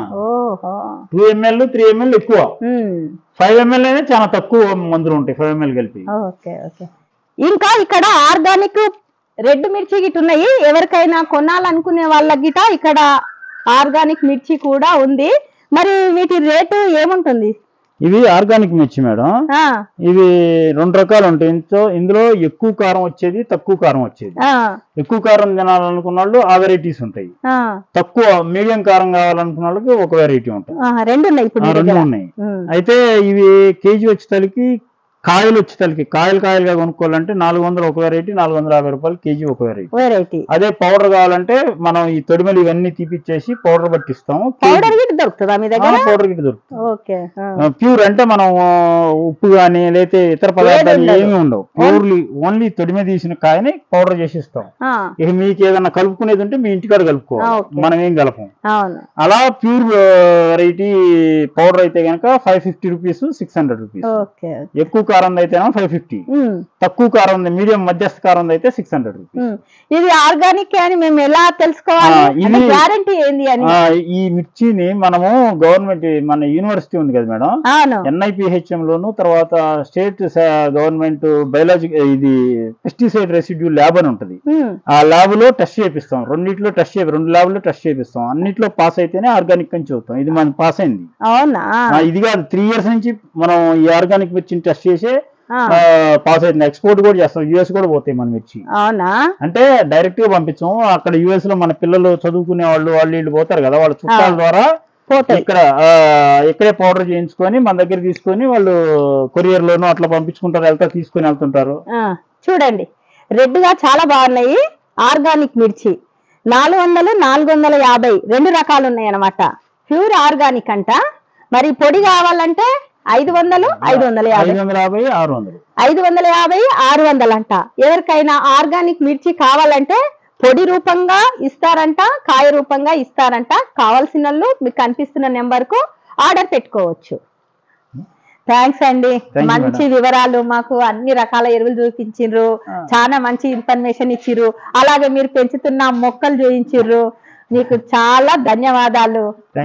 ఓహో టూ ఎంఎల్ త్రీ ఎంఎల్ ఎక్కువ ఉమ్. ఫైవ్ ఎంఎల్ అయినా చాలా తక్కువ మందులు ఉంటాయి ఫైవ్ ఎంఎల్ కలిపి ఓకే ఓకే ఇంకా ఇక్కడ ఆర్గానిక్ రెడ్ మిర్చి గిట్ ఉన్నాయి ఎవరికైనా కొనాలనుకునే వాళ్ళ గిట ఇక్కడ ఆర్గానిక్ మిర్చి కూడా ఉంది మరి వీటి రేటు ఏముంటుంది ఇవి ఆర్గానిక్ మిర్చి మేడం ఆ ఇవి రెండు రకాలు ఉంటాయి ఇందులో ఇందులో ఎక్కువ కారం వచ్చేది తక్కువ కారం వచ్చేది ఆ ఎక్కువ కారం తినాలనుకున్న వాళ్ళు ఆ వెరైటీస్ ఉంటాయి ఆ, తక్కువ మీడియం కారం కావాలనుకున్న వాళ్ళకి ఒక వెరైటీ ఉంటుంది ఆ, రెండు ఉన్నాయి ఇప్పుడు ఆ, మీ రెండు దగ్గర ఉన్నాయి ఉమ్, అయితే ఇవి కేజీ వచ్చేసరికి కాయలు వచ్చేసరికి కాయలు కాయలుగా కొనుక్కోవాలంటే నాలుగు వందలు ఒక వెరైటీ నాలుగు వందల యాభై రూపాయలు కేజీ ఒక వెరైటీ వెరైటీ అదే పౌడర్ కావాలంటే మనం ఈ తొడిమలు ఇవన్నీ తీపిచ్చేసి పౌడర్ పట్టిస్తాము పౌడర్ గిట్ దొరుకుతుందా మీ దగ్గర పౌడర్ గిట్ దొరుకుతుంది ఓకే ఆ, ప్యూర్ అంటే మనం ఆ, ఉప్పు కానీ లేకపోతే ఇతర పదార్థాలు ఉండదు. ఏమీ ఉండవు ప్యూర్లీ ఓన్లీ తొడిమ తీసిన కాయని పౌడర్ చేసి ఇస్తాం ఆ, ఇక మీకు ఏదైనా కలుపుకునేది ఉంటే మీ ఇంటికాడ ఆ, కలుపుకోవాలి ఓకే. మనం ఏం కలపం అవును అలా ప్యూర్ వెరైటీ పౌడర్ అయితే కనుక five fifty rupees six hundred rupees okay ఎక్కువ కారం అయితే ఫైవ్ ఫిఫ్టీ ఉమ్, తక్కువ కారం ఉంది మీడియం మధ్యస్థ కారం అయితే సిక్స్ హండ్రెడ్ రూపీస్ ఉమ్. ఇది ఆర్గానిక్ అని మేము ఎలా తెలుసుకోవాలి ఆ, ఇది- గ్యారంటీ ఏంది అని ఈ మిర్చిని మనము గవర్నమెంట్ మన యూనివర్సిటీ ఉంది కదా మేడం అవును ఎన్ఐపిహెచ్ఎం లోను తర్వాత స్టేట్ గవర్నమెంట్ బయాలజీ ఇది పెస్టిసైడ్ రెసిడ్యూ ల్యాబ్ అని ఉంటుంది ఉమ్, ఆ ల్యాబ్ లో టెస్ట్ చేపిస్తాం రెండిట్లో టెస్ట్ చేపి రెండు ల్యాబ్ లో టెస్ట్ చేపిస్తాం అన్నిట్లో పాస్ అయితేనే ఆర్గానిక్ అని చెబుతాం ఇది మనకి పాస్ అయింది అవునా ఆ, ఇది కాదు త్రీ ఇయర్స్ నుంచి మనం ఈ ఆర్గానిక్ మిర్చిని టెస్ట్ చేసి ఆ, పాస్ అయింది ఎక్స్పోర్ట్ కూడా చేస్తాం యుఎస్ కూడా పోతాయి మన మిర్చి అవునా అంటే డైరెక్ట్ గా పంపించాం అక్కడ యుఎస్ లో మన పిల్లలు చదువుకునే వాళ్ళు వాళ్ళు వీళ్ళు పోతారు కదా వాళ్ళ చుట్టాల ఆ. ద్వారా పోతాయి ఇక్కడ ఆ, ఇక్కడే పౌడర్ చేయించుకొని మన దగ్గర తీసుకొని వాళ్ళు కొరియర్ లోను అట్లా పంపించుకుంటారు వెళ్తా తీసుకొని వెళ్తుంటారు ఆ, చూడండి రెడ్ గా చాలా బాగున్నాయి ఆర్గానిక్ మిర్చి నాలుగు వందలు నాలుగు వందల యాభై రెండు రకాలు ఉన్నాయి అన్నమాట ప్యూర్ ఆర్గానిక్ అంట మరి పొడి కావాలంటే ఐదు వందలు ఐదు వందల యాభై ఐదు వందల యాభై ఆరు వందలు ఐదు వందల యాభై ఆరు వందలు అంట ఎవరికైనా ఆర్గానిక్ మిర్చి కావాలంటే పొడి రూపంగా ఇస్తారంట కాయ రూపంగా ఇస్తారంట కావాల్సిన వాళ్ళు మీకు కనిపిస్తున్న నెంబర్ కు ఆర్డర్ పెట్టుకోవచ్చు థ్యాంక్స్ అండి you, మంచి వివరాలు మాకు అన్ని రకాల ఎరువులు చూపించిండ్రు ఆ. చాలా మంచి ఇన్ఫర్మేషన్ ఇచ్చిర్రు అలాగే మీరు పెంచుతున్న మొక్కలు చూపించిర్రు నీకు చాలా ధన్యవాదాలు